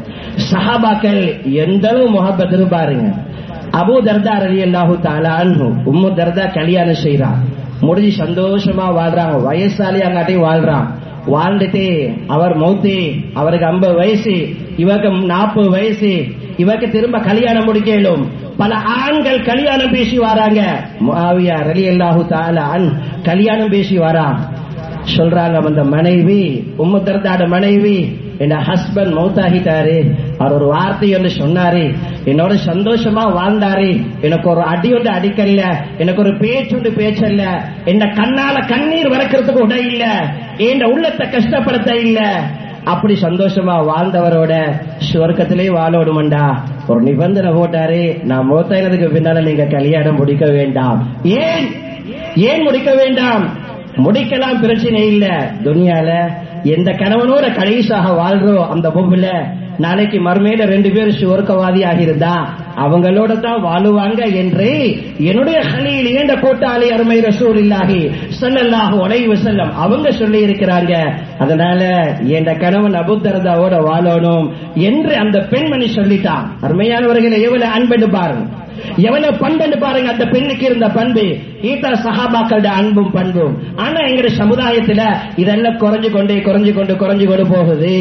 சஹாபாக்கள் எந்த அளவு முகப்பத்து பாருங்க அபு தர்தா ரலி அல்லாஹு தாலா உம்மு தர்தா கல்யாணம் செய்யறான் முடிஞ்சு சந்தோஷமா வாழ்றாங்க வயசாலி அங்காட்டையும் வாழ்றான் வாழ்ந்துட்டு அவர் மௌத்தி அவருக்கு ஐம்பது வயசு இவருக்கு நாற்பது வயசு இவருக்கு திரும்ப கல்யாணம் முடிக்கலும் பல ஆண்கள் கல்யாணம் பேசி வராங்க முஆவியா ரலி அல்லாஹு தாலா கல்யாணம் பேசி வரா சொல்றாங்க அந்த மனைவி உம்மு தர்தாட மனைவி என் ஹஸ்பண்ட் மௌத்தாகிட்டாரு அவர் ஒரு வார்த்தை ஒன்று சொன்னாரு என்னோட சந்தோஷமா வாழ்ந்தாரு எனக்கு ஒரு அடி ஒன்று அடிக்கல எனக்கு ஒரு பேச்சு ஒன்று பேச்சல்ல என்ன கண்ணால கண்ணீர் வறக்கிறதுக்கு உடை இல்ல என் உள்ளத்தை கஷ்டப்படுத்த இல்ல அப்படி சந்தோஷமா வாழ்ந்தவரோட சுவர்க்கத்திலே வாழோடுமண்டா ஒரு நிபந்தனை போட்டாரு நான் மௌத்தாயினதுக்கு பின்னால நீங்க கல்யாணம் முடிக்க வேண்டாம் ஏன் ஏன் முடிக்க வேண்டாம் முடிக்கலாம் பிரச்சனை இல்ல துனியால எந்த கணவனோட கடைசாக வாழ்றோம் அந்த பொம்புல நாளைக்கு மறுமையில ரெண்டு பேரும் சுவர்க்கவாதி ஆகியிருந்தா அவங்களோட தான் வாழுவாங்க என்று என்னுடைய ஹலீல் ஏண்ட கூட்டாளி அருமை ரசூல் இல்லாஹி ஸல்லல்லாஹு அலைஹி வஸல்லம் அவங்க சொல்லி இருக்கிறாங்க அதனால என் கணவன் அபுத்தரதாவோட வாழணும் என்று அந்த பெண்மணி சொல்லிட்டான் அருமையானவர்களை எவ்வளவு அன்பென்று பாருங்க எவ்வளவு பண்புன்னு பாருங்க அந்த பெண்ணுக்கு இருந்த பண்பு ஈத்தா சஹாபாக்களோட அன்பும் பண்பும் ஆனா எங்க சமுதாயத்துல இதெல்லாம் குறைஞ்சு கொண்டே குறைஞ்சு கொண்டு குறைஞ்சு கொண்டு போகுது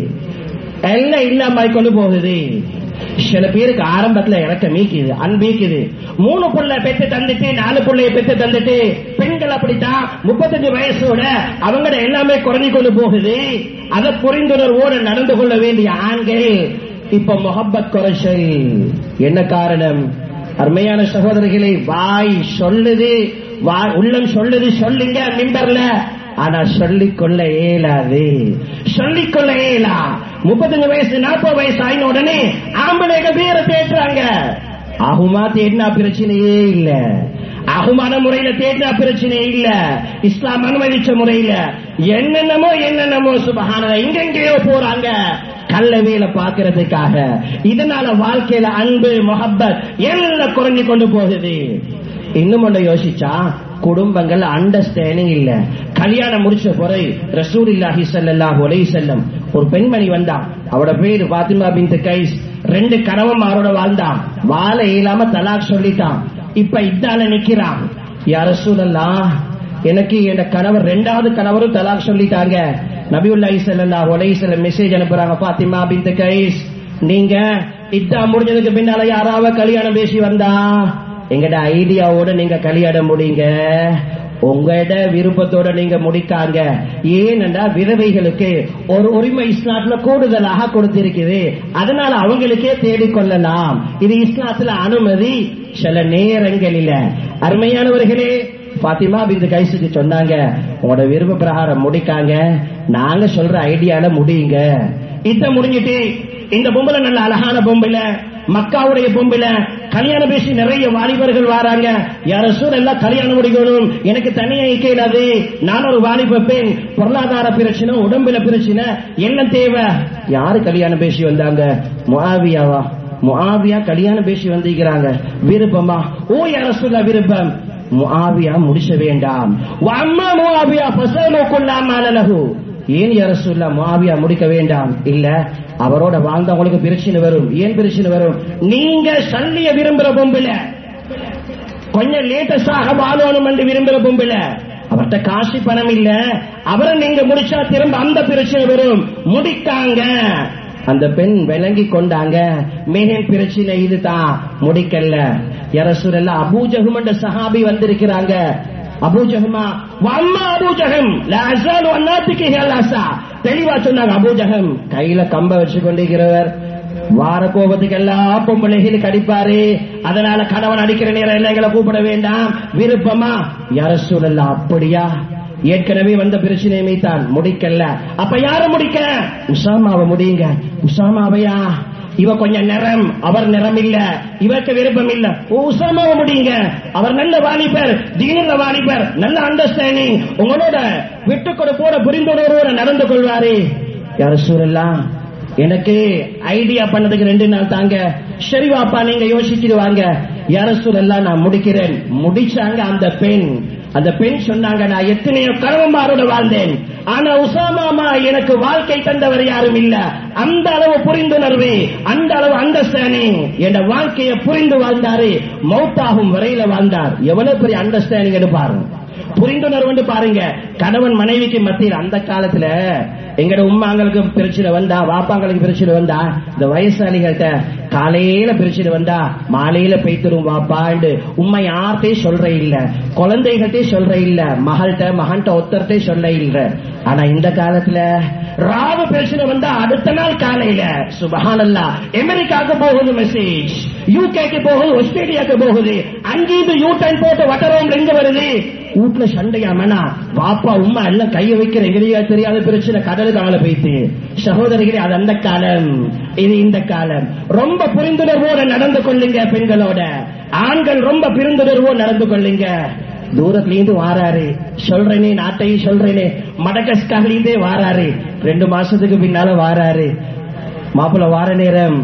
எல்லாம் இல்லாம கொண்டு போகுது சில பேருக்கு ஆரம்பத்துல இறக்க மீக்குது அன்பீக்குது மூணு புள்ள பெத்து தந்துட்டு நாலு புள்ளைய பெத்து தந்துட்டு பெண்கள் அப்படித்தான் முப்பத்தஞ்சு வயசோட அவங்களோட எல்லாமே குறைஞ்சு கொண்டு போகுது அதை புரிந்துணர்வோடு நடந்து கொள்ள வேண்டிய ஆண்கள் இப்ப முகப்பத் குறைச்சல் என்ன காரணம் அருமையான சகோதரிகளை வாய் சொல்லுது வா- உள்ளம் சொல்லுது சொல்லுங்க மிம்பர்ல ஆனா சொல்லிக்கொள்ள இயலாது சொல்லிக்கொள்ள இயலா முப்பத்தஞ்சு வயசு நாற்பது வயசு ஆயின உடனே ஆம்பளைங்க பேரை தேட்டுறாங்க ஆகுமா தேடினா பிரச்சனையே இல்ல ஆகுமான முறையில தேடினா பிரச்சனை இல்ல இஸ்லாம் அனுமதிச்ச முறையில என்னென்னமோ என்னென்னமோ சுபஹான எங்கெங்கேயோ போறாங்க கள்ள வேலை பாக்குறதுக்காக இதனால வாழ்க்கையில அன்பு முகப்பத் எல்லாம் குறைஞ்சு கொண்டு போகுது இன்னும் ஒண்ணு யோசிச்சா குடும்பங்கள் அண்டர்ஸ்டாண்டிங் இல்ல கல்யாணம் முடிச்ச பிறகு ரசூல் இல்லாஹி ஸல்லல்லாஹு அலைஹி செல்லம் ஒரு பெண்மணி வந்தா அவட பேரு பாத்திமா பின்த் கைஸ் ரெண்டு கணவன்மாரோட வாழ்ந்தான் வாழ இயலாம தலாக் சொல்லிட்டான் இப்ப இதால நிக்கிறான் யார சூழல்லா எனக்கு என் கணவர் ரெண்டாவது கணவரும் தலாக் சொல்லிட்டாங்க நபியுல்லாஹி ஸல்லல்லாஹு அலைஹி வஸல்லம் மெசேஜ் அனுப்புறாங்க பாத்திமா பின்த் கைஸ் நீங்க இதா முடிஞ்சதுக்கு பின்னால யாராவது கல்யாணம் பேசி வந்தா எங்கட ஐடியாவோட நீங்க கல்யாணம் முடிங்க உங்களோட விருப்பத்தோட நீங்க முடிக்காங்க ஏனென்றா விதவைகளுக்கு ஒரு உரிமை இஸ்லாத்துல கூடுதலாக கொடுத்திருக்குது அதனால அவங்களுக்கே தேடிக்கொள்ளலாம் இது இஸ்லாத்துல அனுமதி சில நேரங்களில அருமையானவர்களே பாத்திமா பிந்து கைசுக்கு சொன்னாங்க உங்களோட விருப்ப பிரகாரம் முடிக்காங்க நாங்க சொல்ற ஐடியால முடியுங்க இத முடிஞ்சிட்டு இந்த பொம்பளை நல்ல அழகான பொம்பளை மக்காவுடைய பொம்பளை கல்யாணம் பேசி நிறைய வாலிபர்கள் வராங்க யார எல்லாம் கல்யாணம் முடிக்கணும் எனக்கு தனியா இயலாது நான் ஒரு வாலிப பெண் பொருளாதார பிரச்சனை உடம்புல பிரச்சனை என்ன தேவை யாரு கல்யாணம் பேசி வந்தாங்க முஆவியாவா முஆவியா கல்யாணம் பேசி வந்திருக்கிறாங்க விருப்பமா ஓ யார சொல்ல விருப்பம் முஆவியா முடிச்ச வேண்டாம் அம்மா முஆவியா பசலோ கொள்ளாம லஹு ஏன் அரசுல்ல முஆவியா முடிக்க வேண்டாம் இல்ல அவரோட வாழ்ந்தவங்களுக்கு பிரச்சனை வரும் ஏன் பிரச்சனை வரும் நீங்க சல்லிய விரும்புற பொம்புல கொஞ்சம் லேட்டஸ்டாக வாழணும் என்று விரும்புற பொம்புல அவர்கிட்ட காசு பணம் இல்ல அவரை நீங்க முடிச்சா திரும்ப அந்த பிரச்சனை வரும் முடிக்காங்க அந்த பெண் விளங்கி கொண்டாங்க மேகன் பிரச்சனை இதுதான் முடிக்கல யரசுரல்ல அபூஜகம் என்ற சஹாபி வந்திருக்கிறாங்க அபூஜகமா அம்மா அபூஜகம் லாசாலு அன்னாத்துக்கு ஹல்லாசா தெளிவா சொன்னாங்க அபூஜகம் கையில கம்ப வச்சு கொண்டிருக்கிறவர் வார கோபத்துக்கு எல்லாம் பொம்பளைகளுக்கு அடிப்பாரு அதனால கணவன் அடிக்கிற நேரம் எல்லாம் எங்களை கூப்பிட வேண்டாம் விருப்பமா யார சூழல்ல அப்படியா ஏற்கனவே வந்த பிரச்சனையுமே தான் முடிக்கல அப்ப யார முடிக்க உசாமாவை முடியுங்க உசாமாவையா இவ கொஞ்சம் நிறம் அவர் நிறம் இல்ல இவருக்கு விருப்பம் இல்ல ஓ, உசாமாவை முடியுங்க அவர் நல்ல வாலிபர் தீன வாலிபர் நல்ல அண்டர்ஸ்டாண்டிங் உங்களோட விட்டு கொடுப்போட புரிந்துணர்வோட நடந்து கொள்வாரு யார சூழல்லாம் எனக்கு ஐடியா பண்ணதுக்கு ரெண்டு நாள் தாங்க சரி வாப்பா நீங்க யோசிச்சுட்டு வாங்க யார சூழல்லாம் நான் முடிக்கிறேன் முடிச்சாங்க அந்த பெண் அந்த பெண் சொன்னாங்க நான் எத்தனையோ கணவன்மாரோட வாழ்ந்தேன் ஆனா உசாமாமா எனக்கு வாழ்க்கை தந்தவர் யாரும் இல்ல அந்த அளவு புரிந்துணர்வு அந்த அளவு அண்டர்ஸ்டாண்டிங் என் வாழ்க்கையை புரிந்து வாழ்ந்தாரு மௌத்தாகும் வரையில வாழ்ந்தார் எவ்வளவு பெரிய அண்டர்ஸ்டாண்டிங் எடுப்பாரு புரிந்துணர்வு பாருங்க கணவன் மனைவிக்கு மத்தியில் அந்த காலத்துல எங்கட உம்மாங்களுக்கு பிரச்சனை வந்தா வாப்பாங்களுக்கு பிரச்சனை வந்தா இந்த வயசாளிகள்கிட்ட காலையில பிரச்சனை வந்தா மாலையில பெய்த்திரும் வாப்பாண்டு உண்மை யார்கிட்டயும் சொல்ற இல்ல குழந்தைகள்ட்டே சொல்ற இல்ல மகள்கிட்ட மகன்கிட்ட ஒத்தர்ட்டே சொல்ல இல்ல ஆனா இந்த காலத்துல ராவு பிரச்சனை வந்தா அடுத்த நாள் காலையில சுபஹானல்லா அமெரிக்காவுக்கு போகுது மெசேஜ் யூகேக்கு போகுது ஆஸ்திரேலியாக்கு போகுது அங்கேருந்து யூ டர்ன் போட்டு வட்டரோம் எங்க வருது வீட்டுல சண்டையாமனா வாப்பா உம்மா எல்லாம் கைய வைக்கிற எங்கேயா தெரியாத பிரச்சனை கடலுக்கு அவளை போயிட்டு சகோதரிகளே அது அந்த காலம் இது இந்த காலம் ரொம்ப புரிந்துணர்வோட நடந்து கொள்ளுங்க பெண்களோட ஆண்கள் ரொம்ப புரிந்துணர்வோடு நடந்து கொள்ளுங்க தூரத்துல இருந்து வாராரு சொல்றேனே நாட்டையும் சொல்றேனே மடகஸ்கார்ல இருந்தே வாராரு ரெண்டு மாசத்துக்கு பின்னால வாராரு மாப்பிள்ள வார நேரம்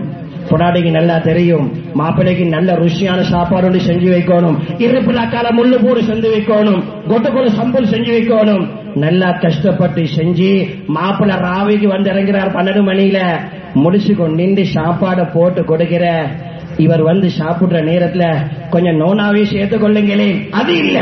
பொடாடிக்கு நல்லா தெரியும் மாப்பிள்ளைக்கு நல்ல ருசியான சாப்பாடு ஒன்று செஞ்சு வைக்கணும் இருப்பிலாக்கால முள்ளு பூடு செஞ்சு வைக்கணும் கொட்டுக்குள்ள சம்பல் செஞ்சு வைக்கணும் நல்லா கஷ்டப்பட்டு செஞ்சு மாப்பிள்ளை ராவிக்கு வந்து இறங்குறார் பன்னெண்டு மணியில முடிச்சு கொண்டு நின்று சாப்பாடை போட்டு கொடுக்கிற இவர் வந்து சாப்பிடுற நேரத்துல கொஞ்சம் நோனாவே சேர்த்து கொள்ளுங்களேன் அது இல்ல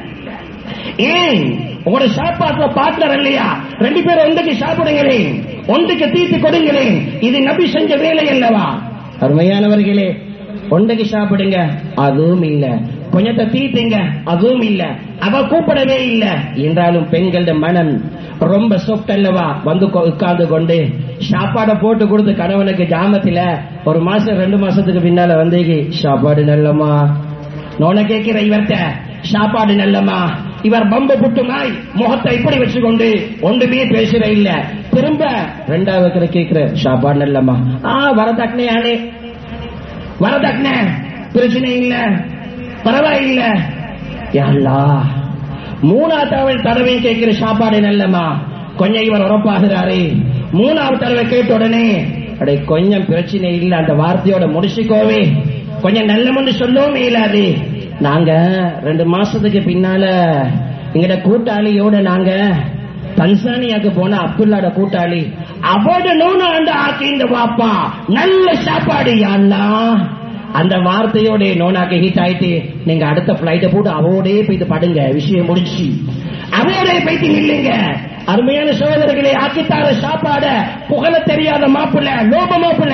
ஏன் உங்களோட சாப்பாட்டுல பார்ட்னர் இல்லையா ரெண்டு பேரும் ஒன்றுக்கு சாப்பிடுங்களேன் ஒன்றுக்கு தீர்த்து கொடுங்களேன் இது நபி செஞ்ச வேலை அல்லவா அருமையானவர்களே ஒன்றுக்கு சாப்பிடுங்க அதுவும் இல்ல கொஞ்சத்தை தீத்துங்க அதுவும் இல்ல அவ கூப்பிடவே இல்ல என்றாலும் பெண்களோட மனம் ரொம்ப சொப்ட் அல்லவா வந்து கொ- உட்கார்ந்து கொண்டு சாப்பாடை போட்டு கொடுத்து கணவனுக்கு ஜாமத்துல ஒரு மாசம் ரெண்டு மாசத்துக்கு பின்னால வந்து சாப்பாடு நல்லம்மா நோன கேட்கிற இவர்த்த சாப்பாடு நல்லம்மா இவர் பம்பு புட்டுமாய் முகத்தை இப்படி வச்சுக்கொண்டு ஒன்றுமே பேசுற இல்ல திரும்ப ரெண்டாவது கேட்கிற சாப்பாடு நல்லம்மா ஆ வரதட்னே ஆனே வரதட்னே பிரச்சனை இல்ல பரவாயில்ல யாழ்லா மூணாவது தடவை கேட்கிற சாப்பாடு நல்லம்மா கொஞ்சம் இவர் உறப்பாகிறாரு மூணாவது தடவை கேட்ட உடனே அடே கொஞ்சம் பிரச்சனை இல்ல அந்த வார்த்தையோட முடிச்சுக்கோவே கொஞ்சம் நல்லமன்னு சொல்லவும் இயலாது நாங்க ரெண்டு மாசத்துக்கு பின்னால எங்கட கூட்டாளியோட நாங்க தன்சானியாக்கு போன அப்துல்லாட கூட்டாளி அவட நோன அந்த ஆக்கி இந்த பாப்பா நல்ல சாப்பாடு யாழ்லா அந்த வார்த்தையோட நோனாக்கு ஹிட் ஆயிட்டு நீங்க அடுத்த பிளைட்ட போட்டு அவோடே போயிட்டு படுங்க விஷயம் முடிச்சு அவையோட போயிட்டு நில்லுங்க அருமையான சோதரர்களை ஆக்கித்தார சாப்பாட புகழ தெரியாத மாப்பிள்ள லோப மாப்பிள்ள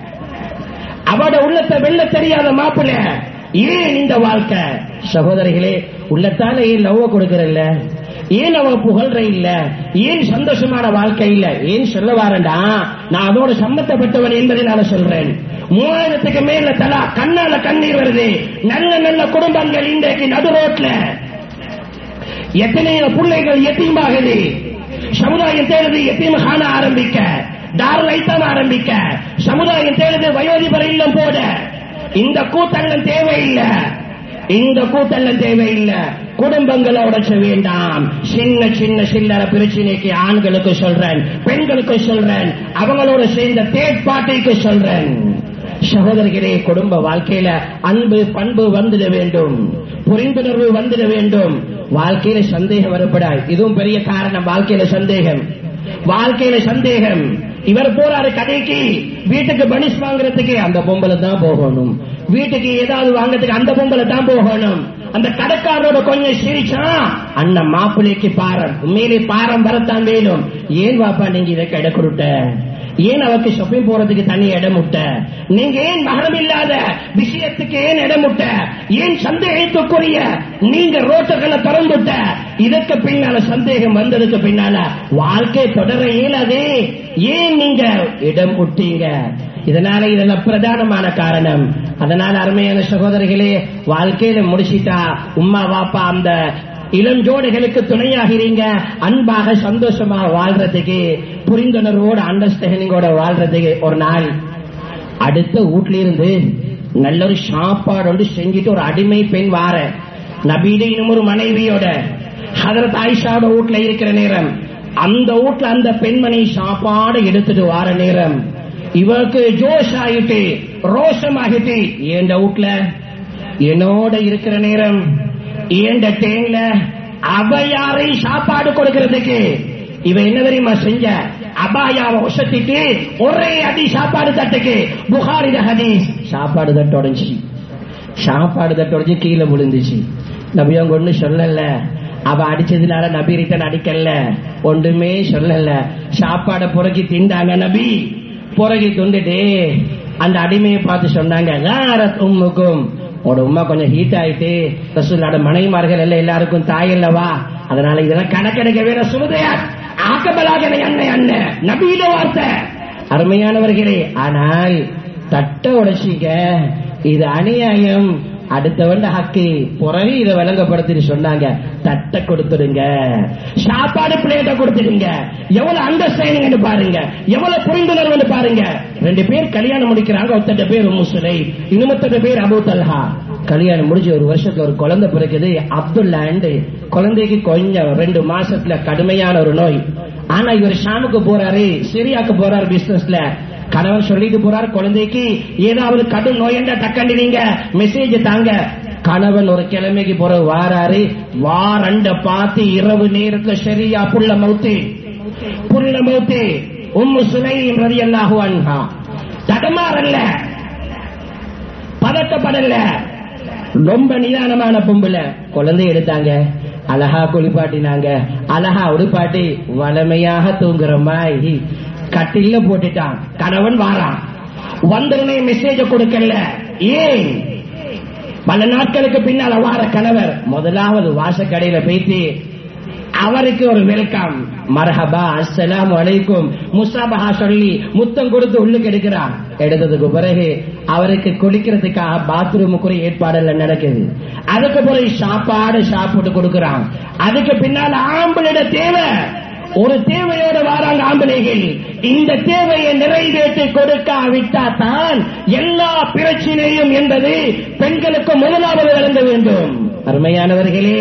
அவட உள்ளத்தை வெல்ல தெரியாத மாப்பிள்ள ஏன் இந்த வாழ்க்கை சகோதரிகளே உள்ளத்தால ஏன் லவ் கொடுக்கறல்ல ஏன் அவ புகழ்ற இல்ல ஏன் சந்தோஷமான வாழ்க்கை இல்ல ஏன் சொல்ல வாரண்டா நான் அதோட சம்பந்தப்பட்டவன் என்பதை நான் சொல்றேன் மூவாயிரத்துக்கு மேல தலா கண்ணால கண்ணீர் வருது நல்ல நல்ல குடும்பங்கள் இன்றைக்கு நடு ரோட்ல எத்தனையோ பிள்ளைகள் எத்தீமாகுது சமுதாயம் தேடுது எத்தீம் காண ஆரம்பிக்க தார் லைத்தம் ஆரம்பிக்க சமுதாயம் தேடுது வயோதிபர் இல்லம் போட இந்த கூட்டங்கள் தேவையில்லை இந்த கூட்டங்கள் தேவையில்லை குடும்பங்களை உடைச்ச வேண்டாம் சின்ன சின்ன சில்லற பிரச்சனைக்கு ஆண்களுக்கு சொல்றேன் பெண்களுக்கு சொல்றேன் அவங்களோட சேர்ந்த தேர்ட் பார்ட்டிக்கு சொல்றேன் சகோதரிகளே குடும்ப வாழ்க்கையில அன்பு பண்பு வந்துட வேண்டும் புரிந்துணர்வு வந்துட வேண்டும் வாழ்க்கையில சந்தேகம் வரப்படாது இதுவும் பெரிய காரணம் வாழ்க்கையில சந்தேகம் வாழ்க்கையில சந்தேகம் இவர் போறாரு கடைக்கு வீட்டுக்கு பனிஷ் வாங்குறதுக்கு அந்த பொம்பளை தான் போகணும் வீட்டுக்கு ஏதாவது வாங்குறதுக்கு அந்த பொம்பளை தான் போகணும் அந்த கடைக்காரரோட கொஞ்சம் சிரிச்சா அண்ணன் மாப்பிள்ளைக்கு பாரம் உண்மையிலே பாரம் வரத்தான் வேணும் ஏன் வாப்பா நீங்க இதை கடை கொடுத்த ஏன் அவருக்கு ஷாப்பிங் போறதுக்கு தனி இடம் விட்ட நீங்க ஏன் மகரம் இல்லாத விஷயத்துக்கு ஏன் இடம் விட்ட ஏன் சந்தேகத்துக்குரிய நீங்க ரோட்டுகளை திறந்துட்ட இதற்கு பின்னால சந்தேகம் வந்ததுக்கு பின்னால வாழ்க்கை தொடர இயலாதே ஏன் நீங்க இடம் விட்டீங்க இதனால இதெல்லாம் பிரதானமான காரணம் அதனால அருமையான சகோதரிகளே வாழ்க்கையில முடிச்சிட்டா உம்மா வாப்பா அந்த இளம் ஜோடிகளுக்கு துணையாகிறீங்க அன்பாக சந்தோஷமா வாழ்றதுக்கு புரிந்துணர்வோட அண்டர்ஸ்டாண்டிங்கோட வாழ்றதுக்கு ஒரு நாள் அடுத்த வீட்ல இருந்து நல்ல ஒரு சாப்பாடு வந்து செஞ்சுட்டு ஒரு அடிமை பெண் வார நபீட இன்னும் ஒரு மனைவியோட ஹதரத் ஆயிஷாவோட வீட்ல இருக்கிற நேரம் அந்த வீட்ல அந்த பெண்மணி சாப்பாடு எடுத்துட்டு வார நேரம் இவருக்கு ஜோஷ் ஆயிட்டு ரோஷம் ஆகிட்டு ஏண்ட வீட்ல என்னோட இருக்கிற நேரம் ஏண்ட தேன்ல அவ யாரை சாப்பாடு கொடுக்கிறதுக்கு இவ என்ன தெரியுமா செஞ்ச அபாயாவை உசத்திட்டு ஒரே அடி சாப்பாடு தட்டுக்கு புகாரித ஹதீஸ் சாப்பாடு தட்டு உடைஞ்சி சாப்பாடு தட்டு உடைஞ்சு கீழே விழுந்துச்சு நபி அவங்க ஒண்ணு சொல்லல அவ அடிச்சதுனால நபி ரிட்டன் அடிக்கல ஒன்றுமே சொல்லல சாப்பாடை புறக்கி திண்டாங்க நபி புறக்கி துண்டுட்டு அந்த அடிமையை பார்த்து சொன்னாங்க "காரத் உம்முக்கும் உங்களோட உமா கொஞ்சம் ஹீட் ஆயிட்டு ரசூலோட மனைவிமார்கள் எல்லாம் எல்லாருக்கும் தாய் அல்லவா அதனால இதெல்லாம் கணக்கெடுக்கவே ரசூலுதையா ஆக்கபலாக அண்ணன் அண்ணன் நபியில வார்த்தை அருமையானவர்களே ஆனால் தட்ட உடைச்சிங்க இது அநியாயம் அடுத்தவன் ஹக்கு பிறகு இதை விளங்கப்படுத்திட்டு சொன்னாங்க தட்டை கொடுத்துடுங்க சாப்பாடு பிளேட்டை கொடுத்துடுங்க எவ்வளவு அண்டர்ஸ்டாண்டிங் பாருங்க எவ்வளவு புரிந்துணர்வு பாருங்க ரெண்டு பேர் கல்யாணம் முடிக்கிறாங்க ஒத்தட்ட பேர் முசுலை இன்னுமத்தட்ட பேர் அபு தல்ஹா கல்யாணம் முடிஞ்சு ஒரு வருஷத்துல ஒரு குழந்தை பிறகுது அப்துல்லாண்டு குழந்தைக்கு கொஞ்சம் ரெண்டு மாசத்துல கடுமையான ஒரு நோய் ஆனா இவர் ஷாமுக்கு போறாரு சிரியாக்கு போறாரு பிசினஸ்ல கணவன் சொல்லிட்டு போறார் குழந்தைக்கு ஏதாவது கடும் நோயண்ட டக்கண்டு நீங்க மெசேஜ் தாங்க கணவன் ஒரு கிழமைக்கு போற வாராரு வாரண்ட பார்த்து இரவு நேரத்துல சரியா புள்ள மௌத்து புள்ள மௌத்து உம்மு சுலைம் ரலியல்லாஹு அன்ஹா தடமாறல்ல பதட்டப்படல ரொம்ப நிதானமான பொம்புல குழந்தை எடுத்தாங்க அழகா குளிப்பாட்டினாங்க அழகா உடுப்பாட்டி வளமையாக தூங்குற மாதிரி கட்டில போட்டுட்டான் கணவன் வாரான் வந்தவனே மெசேஜ கொடுக்கல ஏன் பல நாட்களுக்கு பின்னால வார கணவர் முதலாவது வாசக்கடையில போயிட்டு அவருக்கு ஒரு வெல்கம் மரஹபா அஸ்ஸலாம் அலைக்கும் முசாபஹா சொல்லி முத்தம் கொடுத்து உள்ளுக்கு எடுக்கிறான் எடுத்ததுக்கு பிறகு அவருக்கு குளிக்கிறதுக்காக பாத்ரூமுக்கு ஏற்பாடுல நடக்குது அதுக்கு பிறகு சாப்பாடு சாப்பிட்டு கொடுக்கறான் அதுக்கு பின்னால ஆம்பளிட தேவை ஒரு தேவையோட வாராங்க ஆம்பளைகள் இந்த தேவையை நிறைவேற்றி கொடுக்காவிட்டா தான் எல்லா பிரச்சனையும் என்பது பெண்களுக்கு முதலாவது விளங்க வேண்டும் அருமையானவர்களே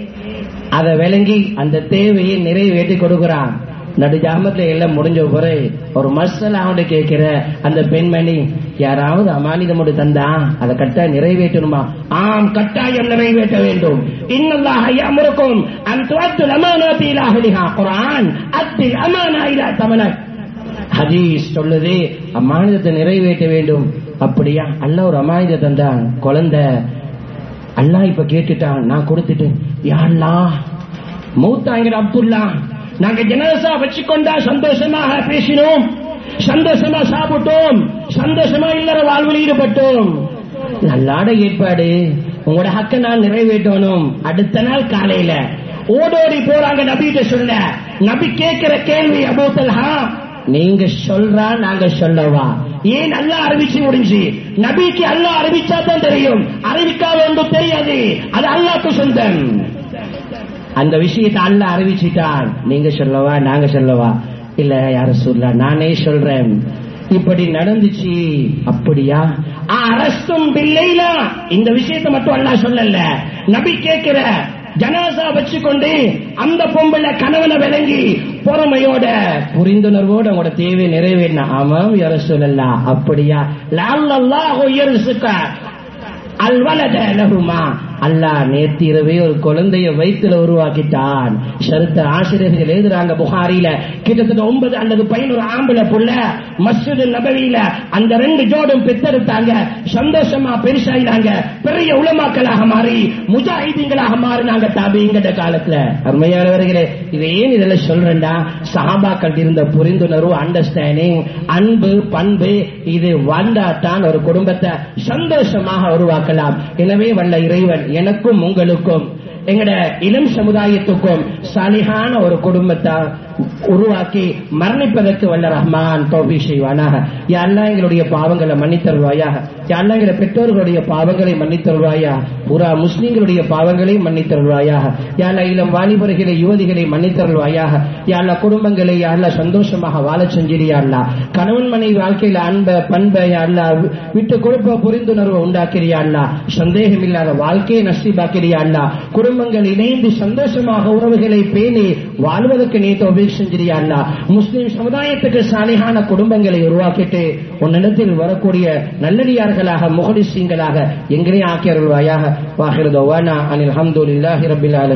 அதை விளங்கி அந்த தேவையை நிறைவேற்றி கொடுக்கிறான் நடு ஜாமத்துல எல்லாம் முடிஞ்ச பிறகு ஒரு மசல் அவன்கிட்ட கேட்கிற அந்த பெண்மணி யாராவது அமானிதம் ஒன்று தந்தா அதை கட்ட நிறைவேற்றணுமா ஆம் கட்டாயம் நிறைவேற்ற வேண்டும் இன்னல்லாஹ் யஅமுருக்கும் அன் துஅத்துல் அமானாத்தி இலா அஹ்லிஹா குர்ஆன் அத்தில் அமானா இலா தமனக் ஹதீஸ் சொல்லுது அம்மானிதத்தை நிறைவேற்ற வேண்டும் அப்படியா அல்லாஹ் ஒரு அமானிதத்தை தந்தான் குழந்தை அல்லாஹ் இப்ப கேட்டுட்டான் நான் கொடுத்துட்டேன் யா அல்லாஹ் மௌத்தாங்கிற அப்துல்லா நாங்க ஜனாசா வச்சுக்கொண்டா சந்தோஷமாக பேசினோம் சந்தோஷமா சாப்பிட்டோம் சந்தோஷமா இல்லற வாழ்வில் ஈடுபட்டோம் நல்லாட ஏற்பாடு உங்களோட ஹக்க நான் நிறைவேற்றணும் அடுத்த நாள் காலையில ஓடோடி போறாங்க நபிகிட்ட சொல்ல நபி கேட்கிற கேள்வி அபூத்தல்ஹா நீங்க சொல்றா நாங்க சொல்லவா ஏன் அல்லாஹ் அறிவிச்சு முடிஞ்சு நபிக்கு அல்லாஹ் அறிவிச்சா தான் தெரியும் அறிவிக்காத ஒன்றும் தெரியாது அது அல்லாஹ்க்கு சொந்தம் அந்த விஷயத்தை அல்லாஹ் அறிவிச்சிட்டான் நீங்க சொல்லவா நாங்க சொல்லவா இல்ல யார சொல்ல நானே சொல்றேன் இப்படி நடந்துச்சு அப்படியா அரசும் பிள்ளைல இந்த விஷயத்தை மட்டும் அல்லாஹ் சொல்லல நபி கேட்கிற ஜனாசா வச்சுக்கொண்டு அந்த பொம்பளை கணவனை விளங்கி பொறுமையோட புரிந்துணர்வோட உங்களோட தேவை நிறைவேறினா ஆமாம் யார சொல்லலாம் அப்படியா லால்லல்லாஹு யர்சுக அல்வலத லஹுமா அல்லாஹ் நேற்று இரவே ஒரு குழந்தைய வயிற்றுல உருவாக்கிட்டான் ஷருத்த ஆசிரியர்கள் எழுதுறாங்க புகாரில கிட்டத்தட்ட ஒன்பது அல்லது பதினோரு ஆம்பளை புள்ள மஸ்ஜிது நபவியில அந்த ரெண்டு ஜோடும் பெத்தெடுத்தாங்க சந்தோஷமா பெருசாயினாங்க பெரிய உலமாக்களாக மாறி முஜாஹிதீன்களாக மாறினாங்க தாபிங்கிற காலத்துல அருமையானவர்களே இது ஏன் இதெல்லாம் சொல்றேன்டா சஹாபாக்கள் இருந்த புரிந்துணர்வு அண்டர்ஸ்டாண்டிங் அன்பு பண்பு இது வந்தாதான் ஒரு குடும்பத்தை சந்தோஷமாக உருவாக்கலாம் எனவே வல்ல இறைவன் எனக்கும் உங்களுக்கும் எங்கட இளம் சமுதாயத்துக்கும் சாலிகான ஒரு குடும்பத்தை உருவாக்கி மரணிப்பதற்கு வல்ல ரஹ்மான் தோபி செய்வானாக யாரெல்லாம் எங்களுடைய பாவங்களை மன்னித்தருவாயாக யாரெல்லாம் எங்களுடைய பெற்றோர்களுடைய பாவங்களை மன்னித்தருவாயா புறா முஸ்லிம்களுடைய பாவங்களை மன்னித்தருவாயாக யாரெல்லாம் இளம் வாலிபர்களை யுவதிகளை மன்னித்தருவாயாக யாரெல்லாம் குடும்பங்களை யாரெல்லாம் சந்தோஷமாக வாழ செஞ்சிரியாருலா கணவன் மனைவி வாழ்க்கையில அன்ப பண்பை யாரெல்லாம் விட்டு கொடுப்ப புரிந்துணர்வை உண்டாக்கிறியாருலா சந்தேகம் இல்லாத வாழ்க்கையை நசிபாக்கிறியாருலா குடும்பங்கள் இணைந்து சந்தோஷமாக உறவுகளை பேணி வாழ்வதற்கு நீ தோபி செஞ்சிரியா அல்லா முஸ்லிம் சமுதாயத்துக்கு சாலிகான குடும்பங்களை உருவாக்கிட்டு உன்னிடத்தில் வரக்கூடிய நல்லடியார்களாக முகலிசீங்களாக எங்களையும் ஆக்கி அருள்வாயாக வாஹிருதவானா அனில் அஹமதுல்லாஹி ரபில்